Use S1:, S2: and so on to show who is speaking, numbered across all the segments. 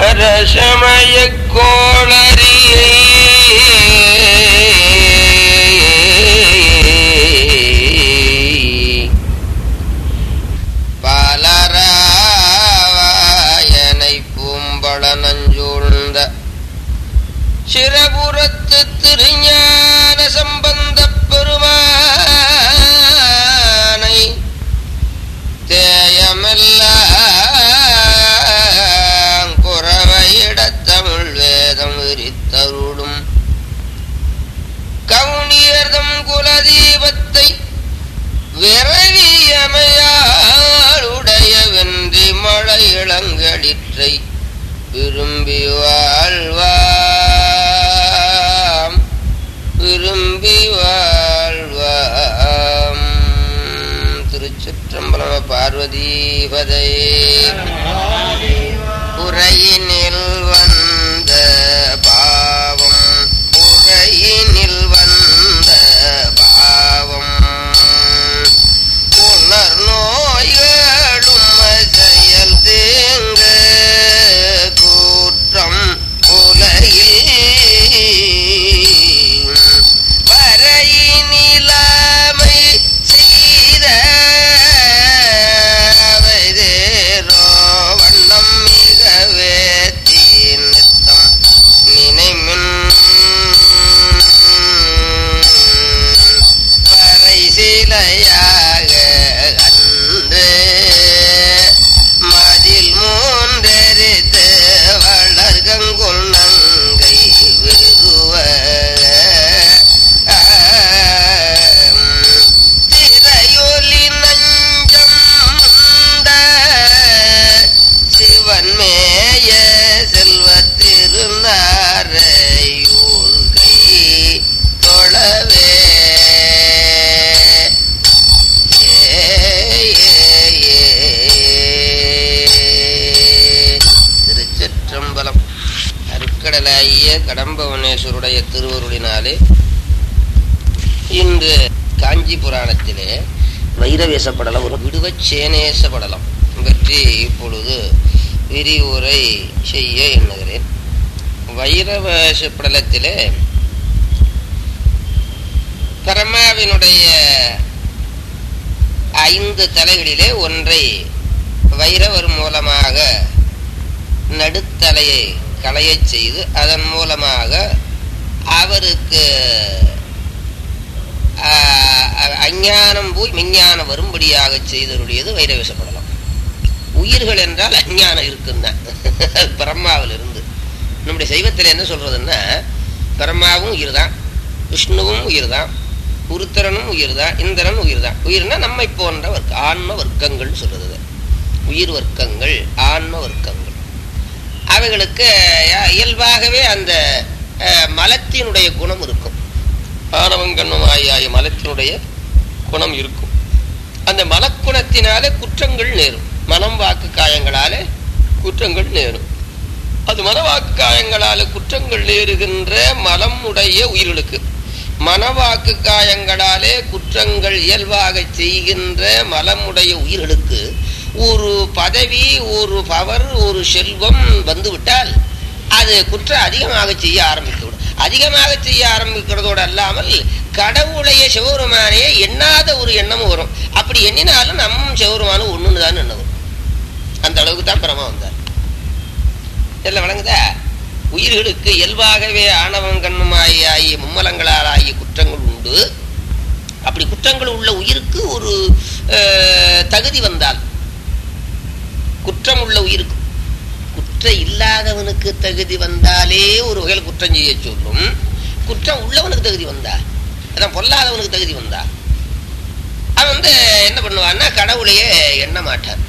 S1: அரசமய கோளரியை பாலராயனை பூம்பள நஞ்சூழ்ந்த சிறபுறத்து திருஞான சம்பந்த பெருமானை தேயமெல்லாம் குறவையிடத் தமிழ் வேதம் விரித்தருளும் கவுனியர்தம் குலதீபத்தை விரவியமையாளுடைய வென்றி மழை இளங்களிற்றை விரும்பி வாழ்வாம் விரும்பி வாழ்வாம் திருச்சிற்றம்பலம் பார்வதீபதை உரையினில் வந்த பாவம் உரையினில் வந்த பாவம் உணர் நோய்களும் செயல் தேங்க கூற்றம் உலகில் வரையினிலாமை செய்த வைதேரோ வண்ணம் மிகவே தீர்த்தம் நினைமின் வரை சிலையாக அன்று மதில் மூன்றெரித்து வளர்கங்குள் நங்கை விருவ திரையொலி நஞ்சம் உண்ட சிவன் மேய செல்வ திருநாரையூர்கை தொழவே திருச்சிற்றம்பலம் அருக்கடலாகிய கடம்பவனேஸ்வருடைய திருவருளினாலே இன்று காஞ்சி புராணத்திலே வைரவேச படலம் ஒரு விடுவச் சேனேச படலம் பற்றி இப்பொழுது விரிவுரை செய்ய எண்ணுகிறேன் வைரவேச படலத்திலே பரமாவினுடைய ஐந்து தலைகளிலே ஒன்றை வைரவர் மூலமாக நடுத்தலையை களையச் செய்து அதன் மூலமாக அவருக்கு ஆஹ், அஞ்ஞானம் போய் விஞ்ஞானம் வரும்படியாக செய்தருடையது வைரவேசப்படலாம் உயிர்கள் என்றால் அஞ்ஞானம் இருக்குன்னா பிரம்மாவில் இருந்து நம்முடைய சைவத்தில் என்ன சொல்றதுன்னா பிரம்மாவும் உயிர் தான் விஷ்ணுவும் உயிர் தான் உருத்தரனும் உயிர் தான் இந்திரன் உயிர் தான் உயிர்னா நம்மை போன்ற வர்க்க ஆன்ம வர்க்கங்கள் சொல்றது உயிர் வர்க்கங்கள் ஆன்ம வர்க்கங்கள் அவைகளுக்கு அஹ், இயல்பாகவே அந்த அஹ், மலத்தினுடைய குணம் இருக்கும் ஆணவங்கண்ணுமாயாய மலத்தினுடைய குணம் இருக்கும் அந்த மலக்குணத்தினாலே குற்றங்கள் நேரும் மனம் வாக்கு காயங்களாலே குற்றங்கள் நேரும் அது மனவாக்கு காயங்களால குற்றங்கள் நேருகின்ற மலம் உடைய உயிர்களுக்கு மனவாக்கு காயங்களாலே குற்றங்கள் இயல்பாக செய்கின்ற மலமுடைய உயிர்களுக்கு ஒரு பதவி ஒரு பவர் ஒரு செல்வம் வந்துவிட்டால் அது குற்றம் அதிகமாக செய்ய ஆரம்பித்து விடும் அதிகமாக செய்ய ஆரம்பிக்கிறதோடு அல்லாமல் கடவுளைய சிவபெருமானையே எண்ணாத ஒரு எண்ணமும் வரும் அப்படி எண்ணினாலும் நம்ம சிவபெருமானும் ஒண்ணுன்னு தான் எண்ண வரும் அந்த அளவுக்கு தான் பிரமம் வந்தார் எல்லாம் வழங்குதா உயிர்களுக்கு இயல்பாகவே ஆணவம் கண்ணுமாய் ஆகிய மும்மலங்களால் ஆகிய குற்றங்கள் உண்டு அப்படி குற்றங்கள் உள்ள உயிருக்கு ஒரு அஹ், தகுதி வந்தால் குற்றம் உள்ள உயிருக்கு குற்றம் இல்லாதவனுக்கு தகுதி வந்தாலே ஒரு வகையில் குற்றம் செய்ய சொல்லும் குற்றம் உள்ளவனுக்கு தகுதி வந்தா அதான் பொல்லாதவனுக்கு தகுதி வந்தா அவன் வந்து என்ன பண்ணுவான்னா கடவுளையே எண்ண மாட்டான்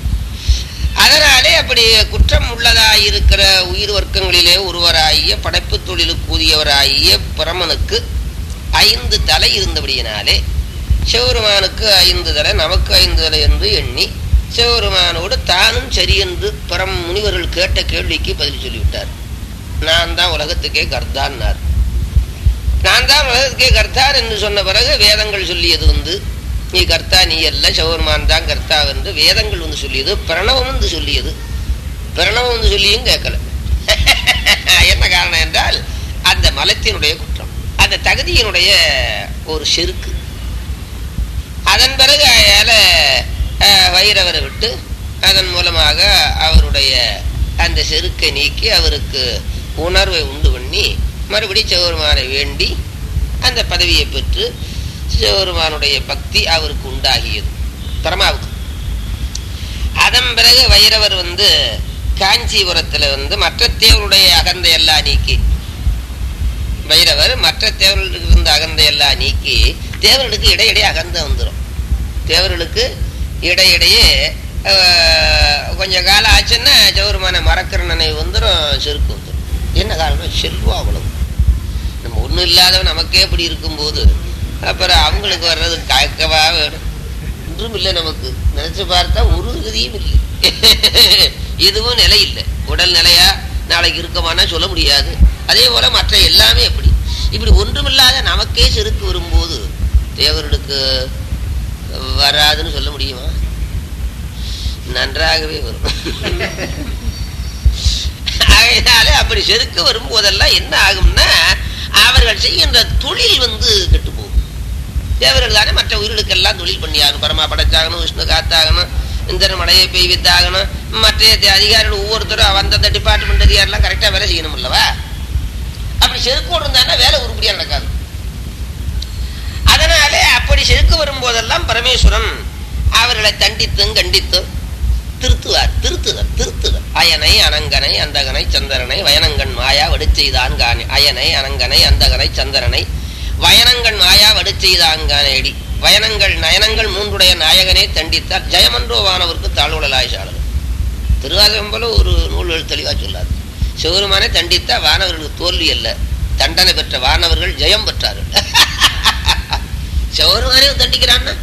S1: அதனாலே அப்படி குற்றம் உள்ளதாயிருக்கிற உயிர் வர்க்கங்களிலே ஒருவராகிய படைப்பு தொழிலுக்கு கூதியவராகிய பிரமனுக்கு ஐந்து தலை இருந்தபடியினாலே சிவபெருமானுக்கு ஐந்து தலை நமக்கு ஐந்து தலை என்று எண்ணி சிவபெருமானோடு தானும் சரி என்று பரம் முனிவர்கள் கேட்ட கேள்விக்கு பதில் சொல்லிவிட்டார் நான் தான் உலகத்துக்கே கர்த்தான்னார் நான் தான் உலகத்துக்கே கர்த்தார் என்று சொன்ன பிறகு வேதங்கள் சொல்லியது வந்து நீ கர்த்தா நீ அல்ல சிவபெருமான் தான் கர்த்தா என்று வேதங்கள் வந்து சொல்லியது பிரணவம் வந்து சொல்லியது பிரணவம் வந்து சொல்லியும் கேட்கல என்ன காரணம் என்றால் அந்த மலத்தினுடைய குற்றம் அந்த தகுதியினுடைய ஒரு செருக்கு அதன் பிறகு அயால வைரவரை விட்டு அதன் மூலமாக அவருடைய அந்த செருக்கை நீக்கி அவருக்கு உணர்வை உண்டு பண்ணி மறுபடி சிவபெருமானை வேண்டி அந்த பதவியை பெற்று சிவபெருமானுடைய பக்தி அவருக்கு உண்டாகியது பரமாவுக்கு அதன் பிறகு வைரவர் வந்து காஞ்சிபுரத்தில் வந்து மற்ற தேவருடைய அகந்தையெல்லாம் நீக்கி வைரவர் மற்ற தேவர்களுக்கு இருந்த அகந்தையெல்லாம் நீக்கி தேவர்களுக்கு இடையிடையே அகந்த வந்துடும் தேவர்களுக்கு இடையிடையே கொஞ்சம் காலம் ஆச்சுன்னா சௌரமான மறக்கிற நினைவு வந்துடும் செருக்கு வந்துடும் என்ன காரணம் செல்வம் அவ்வளவு நம்ம ஒன்றும் இல்லாதவன் நமக்கே இப்படி இருக்கும்போது அப்புறம் அவங்களுக்கு வர்றது காக்கவா வேணும் ஒன்றும் இல்லை நமக்கு நினைச்சு பார்த்தா ஒரு கதியும் இல்லை எதுவும் நிலை இல்லை உடல் நிலையா நாளைக்கு இருக்கமானா சொல்ல முடியாது அதே போல மற்ற எல்லாமே எப்படி இப்படி ஒன்றுமில்லாத நமக்கே செருக்கு வரும்போது தேவர்களுக்கு வராதுன்னு சொல்ல முடியுமா நன்றாகவே வரும் ஆகையினால அப்படி செருக்கு வரும்போதெல்லாம் என்ன ஆகும்னா அவர்கள் செய்கின்ற தொழில் வந்து கெட்டு போகும் தேவர்கள் தானே மற்ற உயிர்களுக்கெல்லாம் தொழில் பண்ணியாகணும் பரமா படைச்சாகணும் விஷ்ணு காத்தாகணும் இந்திரன் மழையை பெய்வித்தாகணும் மற்ற அதிகாரிகள் ஒவ்வொருத்தரும் அந்தந்த டிபார்ட்மெண்ட் அதிகாரிலாம் கரெக்டாக வேலை செய்யணும் அல்லவா அப்படி செருக்கோடு இருந்தாங்கன்னா வேலை உருப்படியாக நடக்காது அதனாலே அப்படி செருக்கு வரும்போதெல்லாம் பரமேஸ்வரன் அவர்களை தண்டித்தும் கண்டித்தும் திருத்துவார் திருத்துதல் திருத்துதல் அயனை அனங்கனை அந்தகனை சந்திரனை வயனங்கன் மாயா வடுச்செய்தான் காணி அயனை அனங்கனை அந்தகனை சந்திரனை வயனங்கன் மாயா வடுச்செய்தாங்கானேடி வயனங்கள் நயனங்கள் மூன்றுடைய நாயகனே தண்டித்தார் ஜெயமன்றோவானவருக்கு தாழ்வுடலாய்ச்சாளர் திருவாசகம் போல ஒரு நூல்கள் தெளிவாக சொல்லாது சிவருமானே தண்டித்தா வானவர்களுக்கு தோல்வி அல்ல தண்டனை பெற்ற வானவர்கள் ஜெயம் பெற்றார்கள் சிவருமானே தண்டிக்கிறான்னா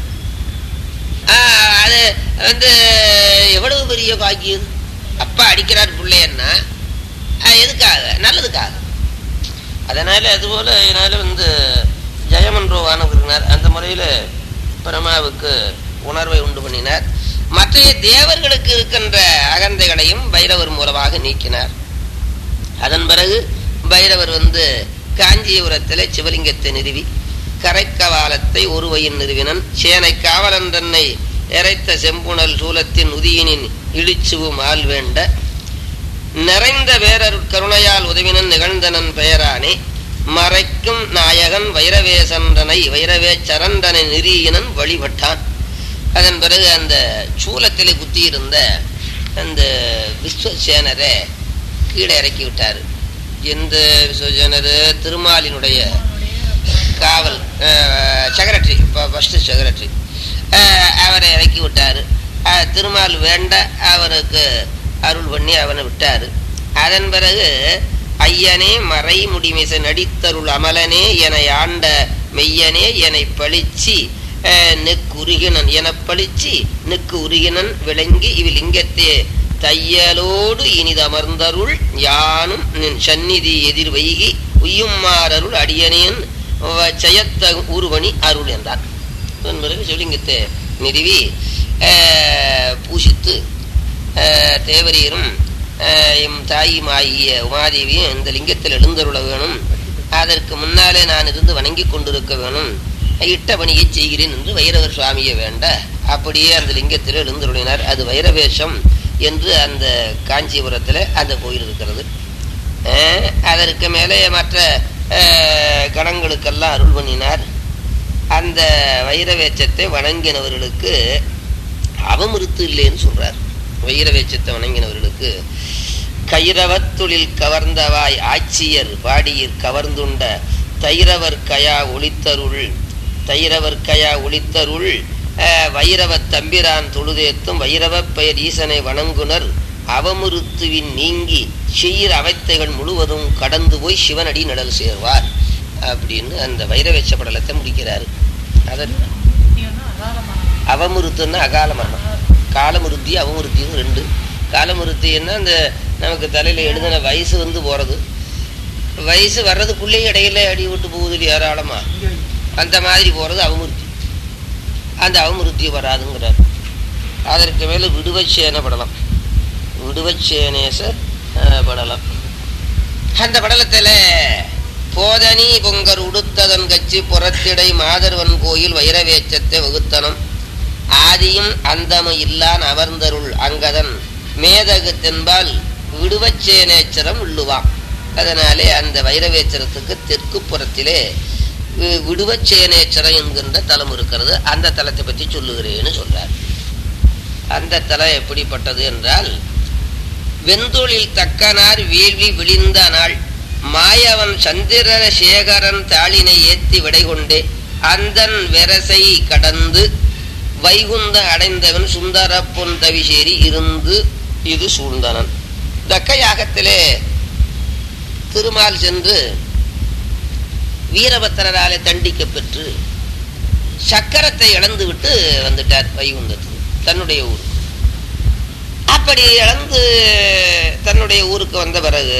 S1: அது வந்து எவ்வளவு பெரிய பாக்கியம் அப்பா அடிக்கிறார் பிள்ளைன்னா எதுக்காக நல்லதுக்காக அதனால அதுபோல இதனால வந்து ஜெயமன்றோவானவர் இருக்கிறார் அந்த முறையில் பிரமாவுக்கு உணர்வை உண்டு பண்ணினார் மற்ற தேவர்களுக்கு இருக்கின்ற அகந்தைகளையும் பைரவர் மூலமாக நீக்கினார் அதன் பிறகு பைரவர் வந்து காஞ்சிபுரத்திலே சிவலிங்கத்தை நிறுவி கரைக்கவாலத்தை ஒருவையின் நிறுவினன் சேனை காவலன் தன்னை இறைத்த செம்புணல் சூலத்தின் உதியினின் இழிச்சுவு மால் வேண்ட நிறைந்த வேரர் கருணையால் உதவினன் நிகழ்ந்தனன் பெயரானே மறைக்கும் நாயகன் வைரவேசன்றனை வைரவே சரந்தனை நெறியினன் வழிபட்டான் அதன் பிறகு அந்த சூலத்திலே குத்தியிருந்த அந்த விஸ்வசேனரை கீழே இறக்கி விட்டார் எந்த விஸ்வசேனர் திருமாலினுடைய காவல் செக்ரட்டரி இப்போ ஃபஸ்ட்டு செக்ரட்டரி அவரை இறக்கி விட்டார் திருமால் வேண்ட அவருக்கு அருள் பண்ணி அவனை விட்டார் அதன் பிறகு ஐயனே மறை முடிமிசை நடித்தருள் அமலனே என ஆண்ட மெய்யனே என்னை பழிச்சி நெக்கு உருகினன் என பழிச்சி நெக்கு உருகினன் விளங்கி இவ்லிங்கத்தே தையலோடு இனிதமர்ந்தருள் யானும் நின் சந்நிதி எதிர் வைகி உய்யும்மாறருள் அடியனேன் ஜெயத்த ஊர்வணி அருள் என்றார் அதன் பிறகு சிவலிங்கத்தை நிறுவி பூசித்து தேவரீரும் எம் தாயுமாகிய உமாதேவியும் இந்த லிங்கத்தில் எழுந்தருள வேணும் அதற்கு முன்னாலே நான் இருந்து வணங்கி கொண்டிருக்க வேணும் இட்ட பணியை செய்கிறேன் என்று வைரவர் சுவாமியை வேண்ட அப்படியே அந்த லிங்கத்தில் எழுந்தருளினார் அது வைரவேஷம் என்று அந்த காஞ்சிபுரத்தில் அந்த கோயில் இருக்கிறது அதற்கு மேலே மற்ற கணங்களுக்கெல்லாம் அருள் பண்ணினார் அந்த வைரவேச்சத்தை வணங்கினவர்களுக்கு அவமிருத்து இல்லைன்னு சொல்றார் வைரவேச்சத்தை வணங்கினவர்களுக்கு கைரவத்துளில் கவர்ந்தவாய் ஆட்சியர் பாடியர் கவர்ந்துண்ட தைரவர் கயா ஒளித்தருள் தைரவர் கயா ஒளித்தருள் வைரவ தம்பிரான் தொழுதேத்தும் வைரவ பெயர் ஈசனை வணங்குனர் அவமுருத்துவின் நீங்கி சீர் அவைத்தைகள் முழுவதும் கடந்து போய் சிவனடி நடல் சேர்வார் அப்படின்னு அந்த வைரவேச்ச படலத்தை முடிக்கிறாரு அதன் அவமுருத்துன்னா அகால மரணம் காலமுருத்தி அவமுருத்தியும் ரெண்டு காலமுருத்தின்னா அந்த நமக்கு தலையில் எழுதின வயசு வந்து போகிறது வயசு வர்றதுக்குள்ளேயும் இடையில அடி விட்டு போகுது இல்லையா ஏராளமா அந்த மாதிரி போகிறது அவமுருத்தி அந்த அவமுருத்தி வராதுங்கிறார் அதற்கு மேலே விடுவச்சேன படலாம் விடுவச்சேனேச அஹ், படலம் அந்த படலத்தில் போதனி பொங்கர் உடுத்ததன் கட்சி புறத்திடை மாதர்வன் கோயில் வைரவேச்சத்தை வகுத்தனம் ஆதியும் அந்தம இல்லான் அமர்ந்தருள் அங்கதன் மேதகு தென்பால் விடுவச்சேனேச்சரம் உள்ளுவான் அதனாலே அந்த வைரவேச்சரத்துக்கு தெற்கு புறத்திலே வி- விடுவச்சேனேச்சரம் என்கின்ற தலம் இருக்கிறது அந்த தலத்தை பற்றி சொல்லுகிறேன்னு சொல்றார் அந்த தலம் எப்படிப்பட்டது என்றால் வெந்தொழில் தக்கனார் வேள்வி விழிந்த நாள் மாயவன் சந்திர சேகரன் தாளினை ஏத்தி விடை கொண்டே அந்தன் வெரசை கடந்து வைகுந்த அடைந்தவன் சுந்தர பொன் தவிசேரி இருந்து இது சூழ்ந்தனன் தக்க யாகத்திலே திருமால் சென்று வீரபத்திரராலே தண்டிக்கப் பெற்று சக்கரத்தை இழந்து விட்டு வந்துட்டார் வைகுந்தத்துக்கு தன்னுடைய ஊர் அப்படி இழந்து தன்னுடைய ஊருக்கு வந்த பிறகு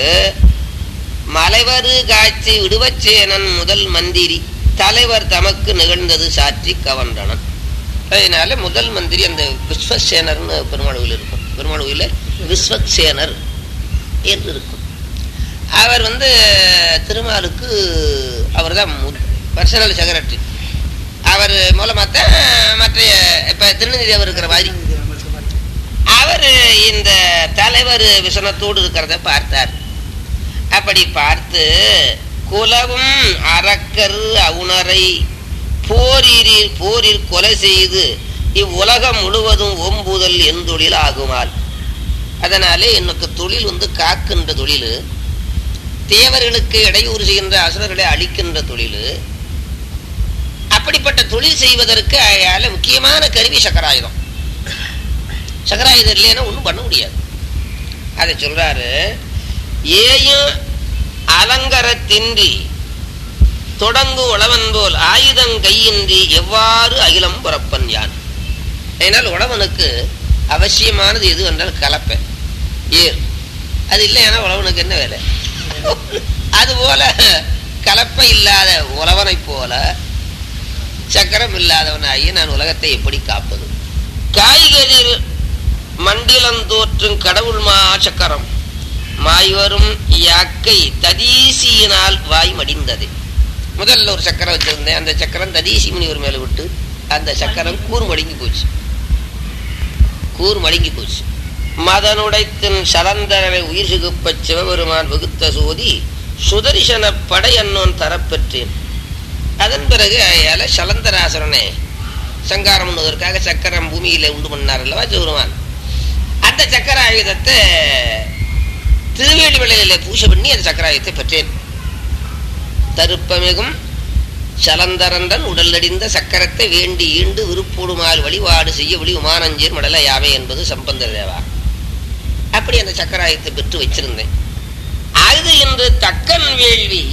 S1: மலைவரு காட்சி விடுவச்சேனன் முதல் மந்திரி தலைவர் தமக்கு நிகழ்ந்தது சாற்றி கவன்றனன் அதனால முதல் மந்திரி அந்த விஸ்வசேனர்னு பெருமாள் கோயில் இருக்கும் பெருமாள் கோயில விஸ்வசேனர் என்று இருக்கும் அவர் வந்து திருமாலுக்கு அவர் தான் பர்சனல் செக்ரட்டரி அவர் மூலமாத்தான் மற்ற இப்ப திருநெல்வேலி அவர் இருக்கிற மாதிரி அவர் இந்த தலைவர் விசனத்தோடு இருக்கிறத பார்த்தார் அப்படி பார்த்து குலவும் அரக்கர் அவுணரை போரில் போரில் கொலை செய்து இவ்வுலகம் முழுவதும் ஒம்புதல் என் தொழில் ஆகுமால் அதனாலே எனக்கு தொழில் வந்து காக்கின்ற தொழில் தேவர்களுக்கு இடையூறு செய்கின்ற அசுரர்களை அழிக்கின்ற தொழில் அப்படிப்பட்ட தொழில் செய்வதற்கு அயால முக்கியமான கருவி சக்கராயுதம் சக்கராயுதம் இல்லைன்னா ஒன்றும் பண்ண முடியாது அதை சொல்றாரு ஏயும் அலங்கரத்தின்றி தொடங்கு உழவன் போல் ஆயுதம் கையின்றி எவ்வாறு அகிலம் புறப்பன் யான் அதனால் உழவனுக்கு அவசியமானது எது என்றால் கலப்பை ஏர் அது இல்லைன்னா உழவனுக்கு என்ன வேலை அதுபோல கலப்பை இல்லாத உழவனைப் போல சக்கரம் இல்லாதவனாகி நான் உலகத்தை எப்படி காப்பது காய்கறி மண்டிலம் தோற்றும் கடவுள் மா சக்கரம் மாய்வரும் யாக்கை ததீசியினால் வாய் மடிந்தது முதல்ல ஒரு சக்கரம் வச்சிருந்தேன் அந்த சக்கரம் ததீசி முனிவர் மேல விட்டு அந்த சக்கரம் கூர் மடங்கி போச்சு கூர் மடங்கி போச்சு மதனுடைத்தின் சலந்தரவை உயிர் சிகுப்பச் சிவபெருமான் வகுத்த சோதி சுதரிசன படை அன்னோன் தரப்பெற்றேன் அதன் பிறகு அயால சலந்தராசரனை சங்காரம் பண்ணுவதற்காக சக்கரம் பூமியில உண்டு பண்ணார் அல்லவா சிவபெருமான் அந்த சக்கர ஆயுதத்தை திருவேலி விளையில பூஜை பண்ணி அந்த சக்கராயுதத்தை பெற்றேன் தருப்பமிகும் சலந்தரண்டன் உடலடிந்த சக்கரத்தை வேண்டி ஈண்டு விருப்போடுமால் வழிபாடு செய்ய விழி உமானஞ்சீர் மடல யாவை என்பது சம்பந்தர் தேவா அப்படி அந்த சக்கராயத்தை பெற்று வச்சிருந்தேன் அது இன்று தக்கன் வேள்வி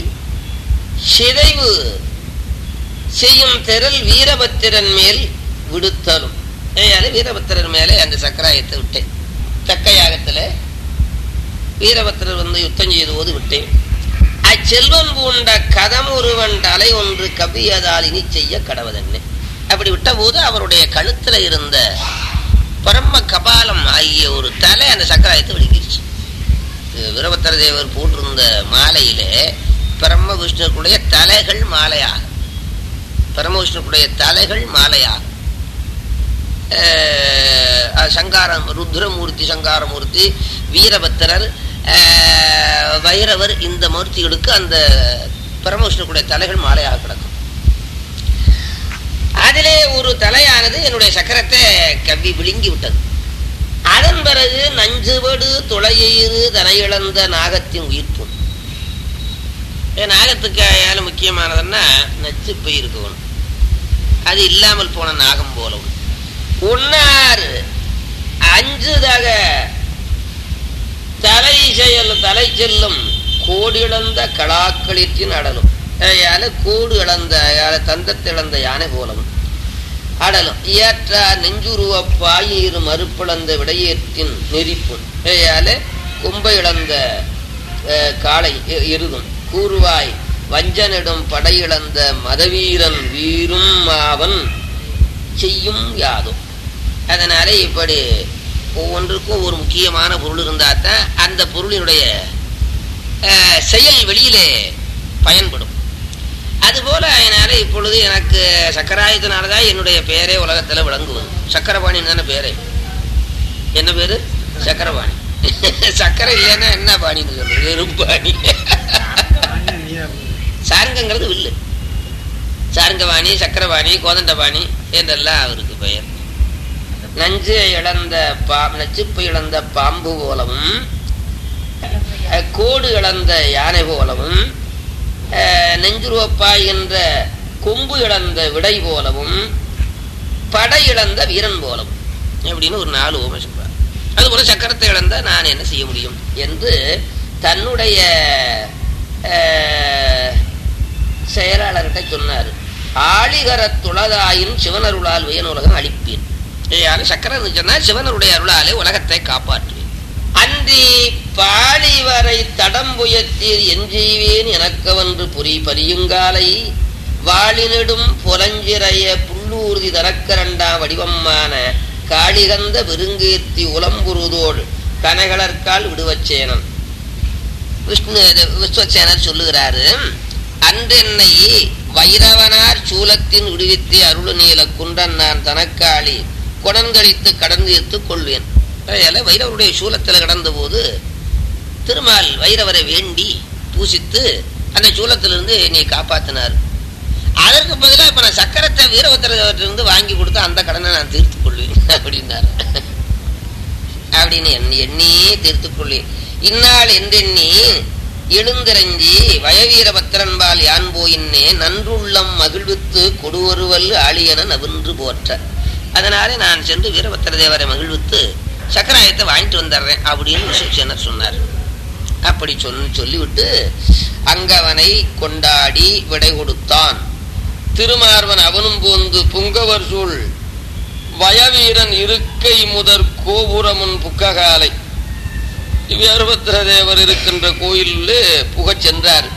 S1: சிதைவு செய்யும் திரள் வீரபத்திரன் மேல் விடுத்தலும் ஏயால வீரபத்திரன் மேலே அந்த சக்கராயத்தை விட்டேன் தக்க யாகத்துல வீரபத்திரர் வந்து யுத்தம் செய்த போது விட்டேன் அச்செல்வன் பூண்ட கதம் ஒருவன் தலை ஒன்று கவியதால் இனி செய்ய கடவதென்ன அப்படி விட்ட போது அவருடைய கழுத்துல இருந்த பரம கபாலம் ஆகிய ஒரு தலை அந்த சக்கராயத்தை விடுக்கிடுச்சு வீரபத்திர தேவர் போட்டிருந்த மாலையிலே பரம விஷ்ணுக்குடைய தலைகள் மாலையாக பரம விஷ்ணுக்குடைய தலைகள் மாலையாக அஹ் சங்காரம் ருத்ரமூர்த்தி சங்காரமூர்த்தி வீரபத்திரர் அஹ் வைரவர் இந்த மூர்த்திகளுக்கு அந்த பரமவிஷ்ணுக்குடைய தலைகள் மாலையாக கிடக்கும் அதிலே ஒரு தலையானது என்னுடைய சக்கரத்தை கவ்வி விழுங்கி விட்டது அதன் பிறகு நஞ்சுபடு துளையீறு தனையிழந்த நாகத்தின் உயிர்ப்பும் நாகத்துக்கு ஆயாலும் முக்கியமானதுன்னா நச்சு போய் இருக்கணும் அது இல்லாமல் போன நாகம் போலவும் உன்னார் அஞ்சுதக தலை செயல் தலை செல்லும் கோடிழந்த களாக்களிற்றின் அடலும் யால கோடு இழந்த யால தந்தத்தை இழந்த யானை போலவும் அடலும் ஏற்ற நெஞ்சுருவ பாயிரு மறுப்பிழந்த விடையேற்றின் நெறிப்பும் யால கும்பை இழந்த காளை இருதும் கூறுவாய் வஞ்சனிடும் படையிழந்த மதவீரன் வீரும் மாவன் செய்யும் யாதும் அதனாலே இப்படி ஒவ்வொன்றுக்கும் ஒரு முக்கியமான பொருள் இருந்தால் தான் அந்த பொருளினுடைய அஹ், செயல் வெளியிலே பயன்படும் அதுபோல அதனால இப்பொழுது எனக்கு சக்கராயத்தினால தான் என்னுடைய பெயரே உலகத்தில் விளங்குவது சக்கரபாணின்னு தானே பேரே என்ன பேரு சக்கரபாணி சக்கரை இல்லைன்னா என்ன பாணின்னு சொல்றது வெறும் பாணி சார்ங்கங்கிறது வில்லு சார்ங்கவாணி சக்கரவாணி கோதண்டபாணி என்றெல்லாம் அவருக்கு பெயர் நஞ்சு இழந்த பா நச்சுப்பு இழந்த பாம்பு போலவும் அஹ், கோடு இழந்த யானை போலவும் அஹ், நெஞ்சுருவப்பாய் என்ற கொம்பு இழந்த விடை போலவும் படை இழந்த வீரன் போலவும் அப்படின்னு ஒரு நாலு ஓமை சொல்றார் அதுபோல சக்கரத்தை இழந்த நான் என்ன செய்ய முடியும் என்று தன்னுடைய அஹ், செயலாளர்கிட்ட சொன்னார் ஆளிகர துளதாயின் சிவனருளால் வியனுலகம் அளிப்பேன் யாரு சக்கரன்னு சொன்னா சிவனருடைய அருளாலே உலகத்தை காப்பாற்றுவேன் அந்தி பாலிவரை தடம்புயத்தீர் எஞ்செய்வேன் எனக்கவன்று புரி பரியுங்காலை வாளினிடும் புலஞ்சிறைய புல்லூர்தி தரக்கரண்டா வடிவமான காளிகந்த பெருங்கீர்த்தி உலம்புருதோள் கனகலர்கால் விடுவச்சேனன் விஷ்ணு இது விஸ்வசேனர் சொல்லுகிறாரு அன்றென்னை வைரவனார் சூலத்தின் விடுவித்து அருள் நீல குன்றன் நான் தனக்காளி குடன்கழித்து கடந்தீர்த்து கொள்வேன் அதனால வைரவருடைய சூலத்தில் கடந்த போது திருமால் வைரவரை வேண்டி பூசித்து அந்த சூலத்திலிருந்து என்னை காப்பாத்தினார் அதற்கு பதிலாக இப்ப நான் சக்கரத்தை வீரபத்திரத்திலிருந்து வாங்கி கொடுத்து அந்த கடனை நான் தீர்த்துக் கொள்வேன் அப்படின்னாரு அப்படின்னு எண்ணி எண்ணியே தீர்த்துக் கொள்வேன் இந்நாள் என்றெண்ணி எழுந்திரஞ்சி வயவீரபத்திரன்பால் யான் போயின்னே நன்றுள்ளம் மகிழ்வித்து கொடுவருவல் ஆளியன நவின்று போற்ற அதனாலே நான் சென்று வீரபத்திர தேவரை மகிழ்வித்து சக்கராயத்தை வாங்கிட்டு வந்துடுறேன் அப்படின்னு விசேஷனர் சொன்னார் அப்படி சொல் சொல்லிவிட்டு அங்கவனை கொண்டாடி விடை கொடுத்தான் திருமார்வன் அவனும் போந்து புங்கவர் சூழ் வயவீரன் இருக்கை முதற் கோபுரமுன் புக்ககாலை வீரபத்திர தேவர் இருக்கின்ற கோயிலே புகச் சென்றார்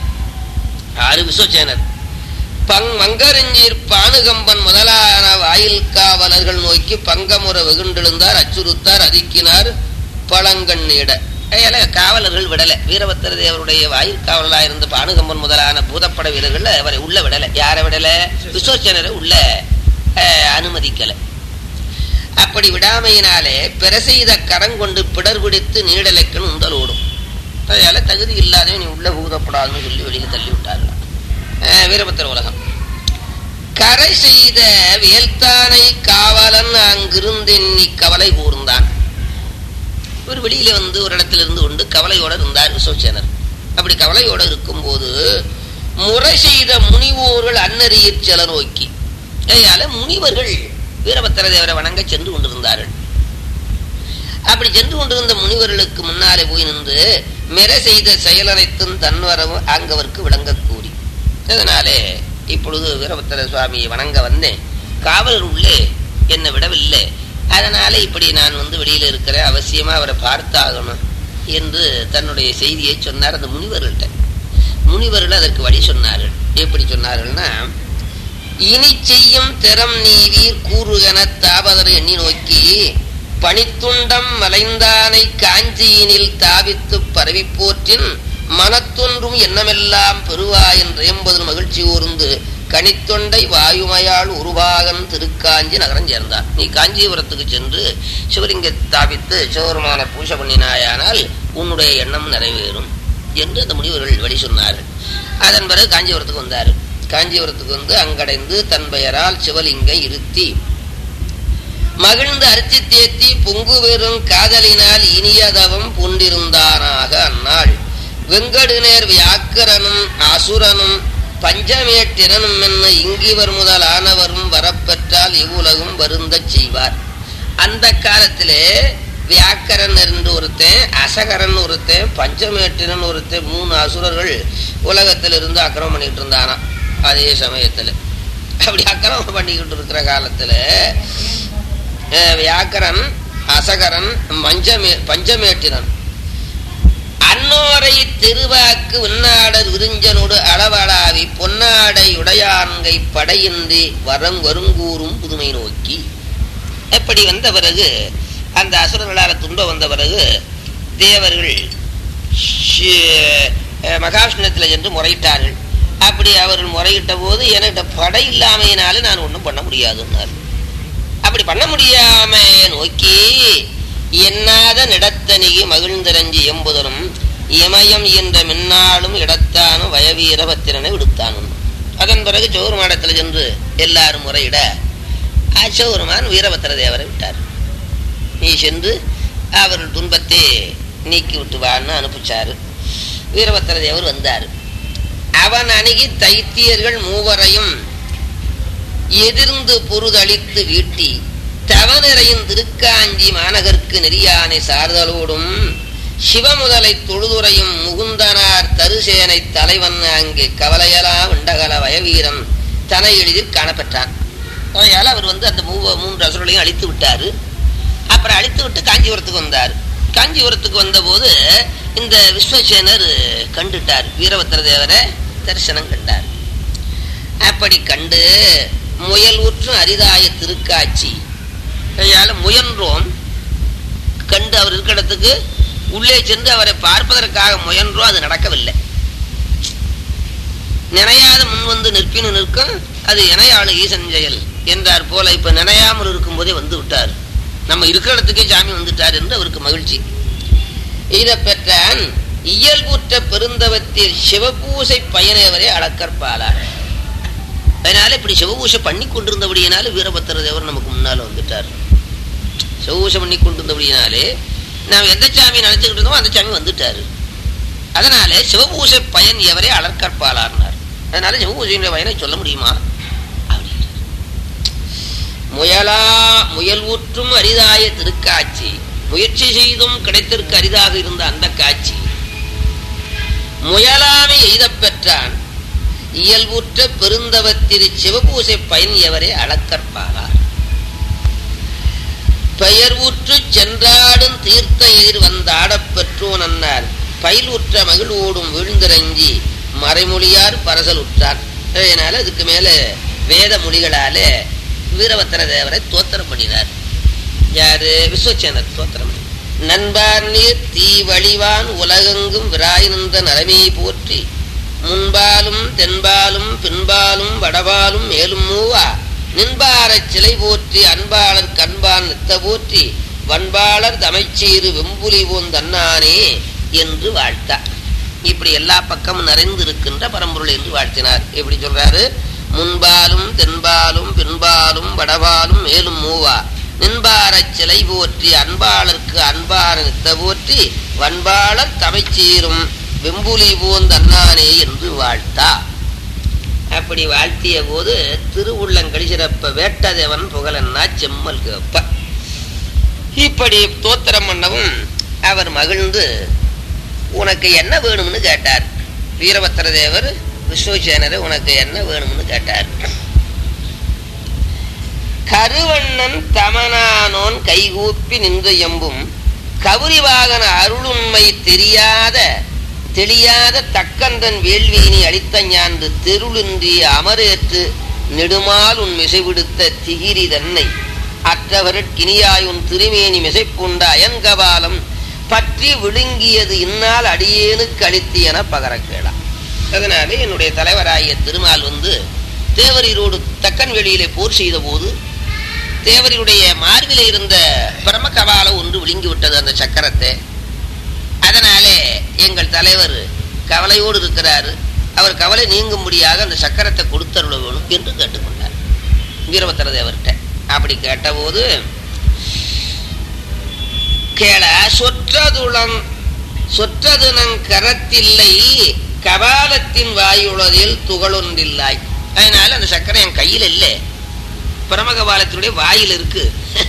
S1: ஆறு விஸ்வசேனர் பங் மங்கரஞ்சீர் பானுகம்பன் முதலான வாயில் காவலர்கள் நோக்கி பங்கமுற வெகுண்டெழுந்தார் அச்சுறுத்தார் அதிக்கினார் பழங்கண்ணீட ஏல காவலர்கள் விடல வீரபத்திர தேவருடைய வாயில் காவலரா இருந்த பானுகம்பன் முதலான பூதப்பட வீரர்கள் அவரை உள்ள விடல யாரை விடல விஸ்வசேனரை உள்ள அஹ், அனுமதிக்கல அப்படி விடாமையினாலே பிற செய்த கரம் கொண்டு பிடர் பிடித்து நீடலைக்கன் உந்தல் ஓடும் அதனால தகுதி இல்லாதவன் நீ உள்ள பூதப்படாதுன்னு சொல்லி வெளியே தள்ளி விட்டார்களாம் அஹ் வீரபத்திர உலகம் கரை செய்த வேல்தானை காவலன் அங்கிருந்தெண்ணி கவலை கூர்ந்தான் ஒரு வெளியில வந்து ஒரு இடத்துல இருந்து கொண்டு கவலையோட இருந்தார் விஸ்வசேனர் அப்படி கவலையோட இருக்கும்போது முறை செய்த முனிவோர்கள் அன்னறியற் செல நோக்கி அதனால முனிவர்கள் வீரபத்திர தேவரை வணங்க சென்று கொண்டிருந்தார்கள் அப்படி சென்று கொண்டிருந்த முனிவர்களுக்கு முன்னாலே போய் நின்று மெர செய்த செயலனைத்தும் தன்வரவும் அங்கவருக்கு விளங்க கூறி அதனாலே இப்பொழுது வீரபத்திர சுவாமியை வணங்க வந்தேன் காவலர் உள்ளே என்னை விடவில்லை அதனால இப்படி நான் வந்து வெளியில இருக்கிறேன் அவசியமா அவரை பார்த்தாகணும் என்று தன்னுடைய செய்தியை சொன்னார் அந்த முனிவர்கள்ட்ட முனிவர்கள் அதற்கு வழி சொன்னார்கள் எப்படி சொன்னார்கள்னா இனி செய்யும் திறம் நீவீர் கூறுகன தாபதர் எண்ணி நோக்கி பனித்துண்டம் மலைந்தானை காஞ்சியினில் தாவித்து பரவி போற்றின் மனத்தொன்றும் எண்ணமெல்லாம் பெறுவாயின் என்பதில் மகிழ்ச்சி கூர்ந்து கனித்தொண்டை வாயுமையால் உருவாகன் திருக்காஞ்சி நகரம் சேர்ந்தார் நீ காஞ்சிபுரத்துக்கு சென்று சிவலிங்க தாபித்து சிவபெருமான பூஜை பண்ணினாயானால் உன்னுடைய எண்ணம் நிறைவேறும் என்று அந்த முனிவர்கள் வழி சொன்னார்கள் அதன் பிறகு காஞ்சிபுரத்துக்கு வந்தார் காஞ்சிபுரத்துக்கு வந்து அங்கடைந்து தன் பெயரால் சிவலிங்கை இருத்தி மகிழ்ந்து அரிசி தேத்தி பொங்கு பெறும் காதலினால் இனியதவம் பூண்டிருந்தானாக அந்நாள் வெங்கடுநேர் வியாக்கரனும் அசுரனும் பஞ்சமேட்டிரனும் என்ன இங்கிவர் முதலானவரும் வரப்பெற்றால் இவ்வுலகும் வருந்தச் செய்வார் அந்த காலத்திலே வியாக்கரன் என்று ஒருத்தன் அசகரன் ஒருத்தன் பஞ்சமேட்டிரன் ஒருத்தன் மூணு அசுரர்கள் உலகத்தில் இருந்து அக்கிரமம் பண்ணிட்டு இருந்தானா அதே சமயத்துல அப்படி அக்கிரமம் பண்ணிக்கிட்டு இருக்கிற காலத்துல அஹ், வியாக்கரன் அசகரன் மஞ்சமே பஞ்சமேட்டிரன் அன்னோரை திருவாக்கு உன்னாடர் விருஞ்சனோடு அளவளாவி பொன்னாடை உடையான்கை படையின்றி வரம் வருங்கூறும் புதுமை நோக்கி அப்படி வந்த பிறகு அந்த அசுரர்களால் துன்பம் வந்த பிறகு தேவர்கள் ஷி- அஹ் மகாவிஷ்ணுத்தில் சென்று முறையிட்டார்கள் அப்படி அவர்கள் முறையிட்ட போது என்கிட்ட படை இல்லாமையினால நான் ஒன்றும் பண்ண முடியாதுன்னார் அப்படி பண்ண முடியாம நோக்கி எண்ணாத நிடத்தனிகி மகிழ்ந்திரஞ்சி எம்புதனும் இமயம் என்ற மின்னாலும் இடத்தானும் வயவீரபத்திரனை விடுத்தானும் அதன் பிறகு சௌர்மாடத்தில் சென்று எல்லாரும் முறையிட சௌர்மான் வீரபத்திர தேவரை விட்டார் நீ சென்று அவர்கள் துன்பத்தை நீக்கி விட்டு வான்னு அனுப்பிச்சாரு வீரபத்திர தேவர் வந்தார் அவன் அணுகி தைத்தியர்கள் மூவரையும் எதிர்ந்து பொருதளித்து வீட்டி தவநிறையின் திருக்காஞ்சி மாநகருக்கு நெறியானை சார்தலோடும் சிவமுதலை தொழுதுரையும் முகுந்தனார் தருசேனை தலைவன் அங்கே கவலையலா விண்டகல வயவீரன் தனை எளிதில் காணப்பெற்றான் ஆகையால் அவர் வந்து அந்த மூவ மூன்று அசுரர்களையும் அழித்து விட்டாரு அப்புறம் அழித்து விட்டு காஞ்சிபுரத்துக்கு வந்தார் காஞ்சிபுரத்துக்கு வந்தபோது இந்த விஸ்வசேனர் கண்டுட்டார் வீரபத்திர தேவரை தரிசனம் கண்டார் அப்படி கண்டு முயல் ஊற்றும் அரிதாய திருக்காட்சி கையால முயன்றோம் கண்டு அவர் இருக்கிற இடத்துக்கு உள்ளே சென்று அவரை பார்ப்பதற்காக முயன்றோம் அது நடக்கவில்லை நினையாத முன் வந்து நிற்பினு நிற்கும் அது இணையாளு ஈசன் செயல் என்றார் போல இப்ப நினையாமல் இருக்கும் போதே வந்து விட்டார் நம்ம இருக்கிற இடத்துக்கே சாமி வந்துட்டார் என்று அவருக்கு மகிழ்ச்சி இதை பெற்றான் இயல்புற்ற பெருந்தவத்தில் சிவபூசை பயனேவரே அளக்கற்பாளார் அதனால இப்படி சிவபூஷை பண்ணி கொண்டிருந்தபடியினால வீரபத்திர தேவர் நமக்கு முன்னால வந்துட்டார் சிவபூஷை பண்ணி கொண்டிருந்தபடியினாலே நாம் எந்த சாமி நினைச்சுக்கிட்டு இருந்தோமோ அந்த சாமி வந்துட்டாரு அதனால சிவபூஷை பயன் எவரே அலற்கற்பாளார்னார் அதனால சிவபூஷையினுடைய பயனை சொல்ல முடியுமா அப்படின்றார். முயலா முயல் ஊற்றும் அரிதாய திருக்காட்சி முயற்சி செய்தும் கிடைத்திருக்க அரிதாக இருந்த அந்த காட்சி முயலாமை எய்தப் பெற்றான் இயல்புற்ற பெருந்தவத்திரு சிவபூசை பயன் எவரே அளக்கற்பாரார் பெயர் ஊற்று சென்றாடும் தீர்த்த எதிர் வந்தாடப் பெற்றோன் அன்னார் பயிலுற்ற மகிழ்வோடும் வீழ்ந்திரஞ்சி மறைமொழியார் பரசல் உற்றார் அதனால அதுக்கு மேல வேத மொழிகளால வீரபத்திர தேவரை தோத்திரம் பண்ணினார் யாரு விஸ்வச்சேனர் தோத்திரம் பண்ணினார். நண்பார் நீர் தீ வழிவான் உலகெங்கும் விராய் நின்ற நரமே போற்றி முன்பாலும் தென்பாலும் பின்பாலும் வடபாலும் மேலும் மூவா நின்பாரச் சிலை போற்றி அன்பாளர் கண்பான் நித்த போற்றி வன்பாளர் தமைச்சீறு வெம்புலி போந்தன்னானே என்று வாழ்த்தார் இப்படி எல்லா பக்கமும் நிறைந்திருக்கின்ற பரம்பொருள் என்று வாழ்த்தினார் எப்படி சொல்றாரு முன்பாலும் தென்பாலும் பின்பாலும் வடபாலும் மேலும் மூவா நின்பாரச் சிலை போற்றி அன்பாளர்க்கு அன்பார நித்த போற்றி வன்பாளர் தமைச்சீரும் வெம்புலி போந்தன்னானே என்று வாழ்த்தா அப்படி வாழ்த்திய போது திருவுள்ளங்கடி சிறப்ப வேட்டதேவன் புகழன்னா செம்மல் கேப்ப இப்படி தோத்திரம் பண்ணவும் அவர் மகிழ்ந்து உனக்கு என்ன வேணும்னு கேட்டார் வீரபத்திர தேவர் விஸ்வசேனரை உனக்கு என்ன வேணும்னு கேட்டார் கருவண்ணன் தமனானோன் கைகூப்பி நின்று எம்பும் கவுரிவாகன அருளுண்மை தெரியாத தெளியாத தக்கந்தன் வேள்வியினி அளித்த ஞான்று தெருளின்றி அமரேற்று நெடுமால் உன் மிசைவிடுத்த திகிரி தன்னை அற்றவர்கினியாயுன் திருமேனி மிசைப்புண்ட அயன்கபாலம் பற்றி விழுங்கியது இந்நாள் அடியேனுக்கு அளித்து என பகரக்கேடா அதனாலே என்னுடைய தலைவராகிய திருமால் வந்து தேவரீரோடு தக்கன் வெளியிலே போர் செய்த போது தேவரியுடைய மார்பிலே இருந்த பிரமகபாலம் ஒன்று விழுங்கி விட்டது அந்த சக்கரத்தை அதனாலே எங்கள் தலைவர் கவலையோடு இருக்கிறாரு அவர் கவலை நீங்கும்படியாக அந்த சக்கரத்தை கொடுத்தருள வேணும் என்று கேட்டுக்கொண்டார் வீரபத்திர தேவர்கிட்ட அப்படி கேட்டபோது கேள சொற்றதுளம் சொற்றதுனங் கரத்தில்லை கபாலத்தின் வாயுளதில் துகளொன்றில்லாய் அதனால அந்த சக்கரம் என் கையில் இல்லை பிரமகபாலத்தினுடைய வாயில் இருக்கு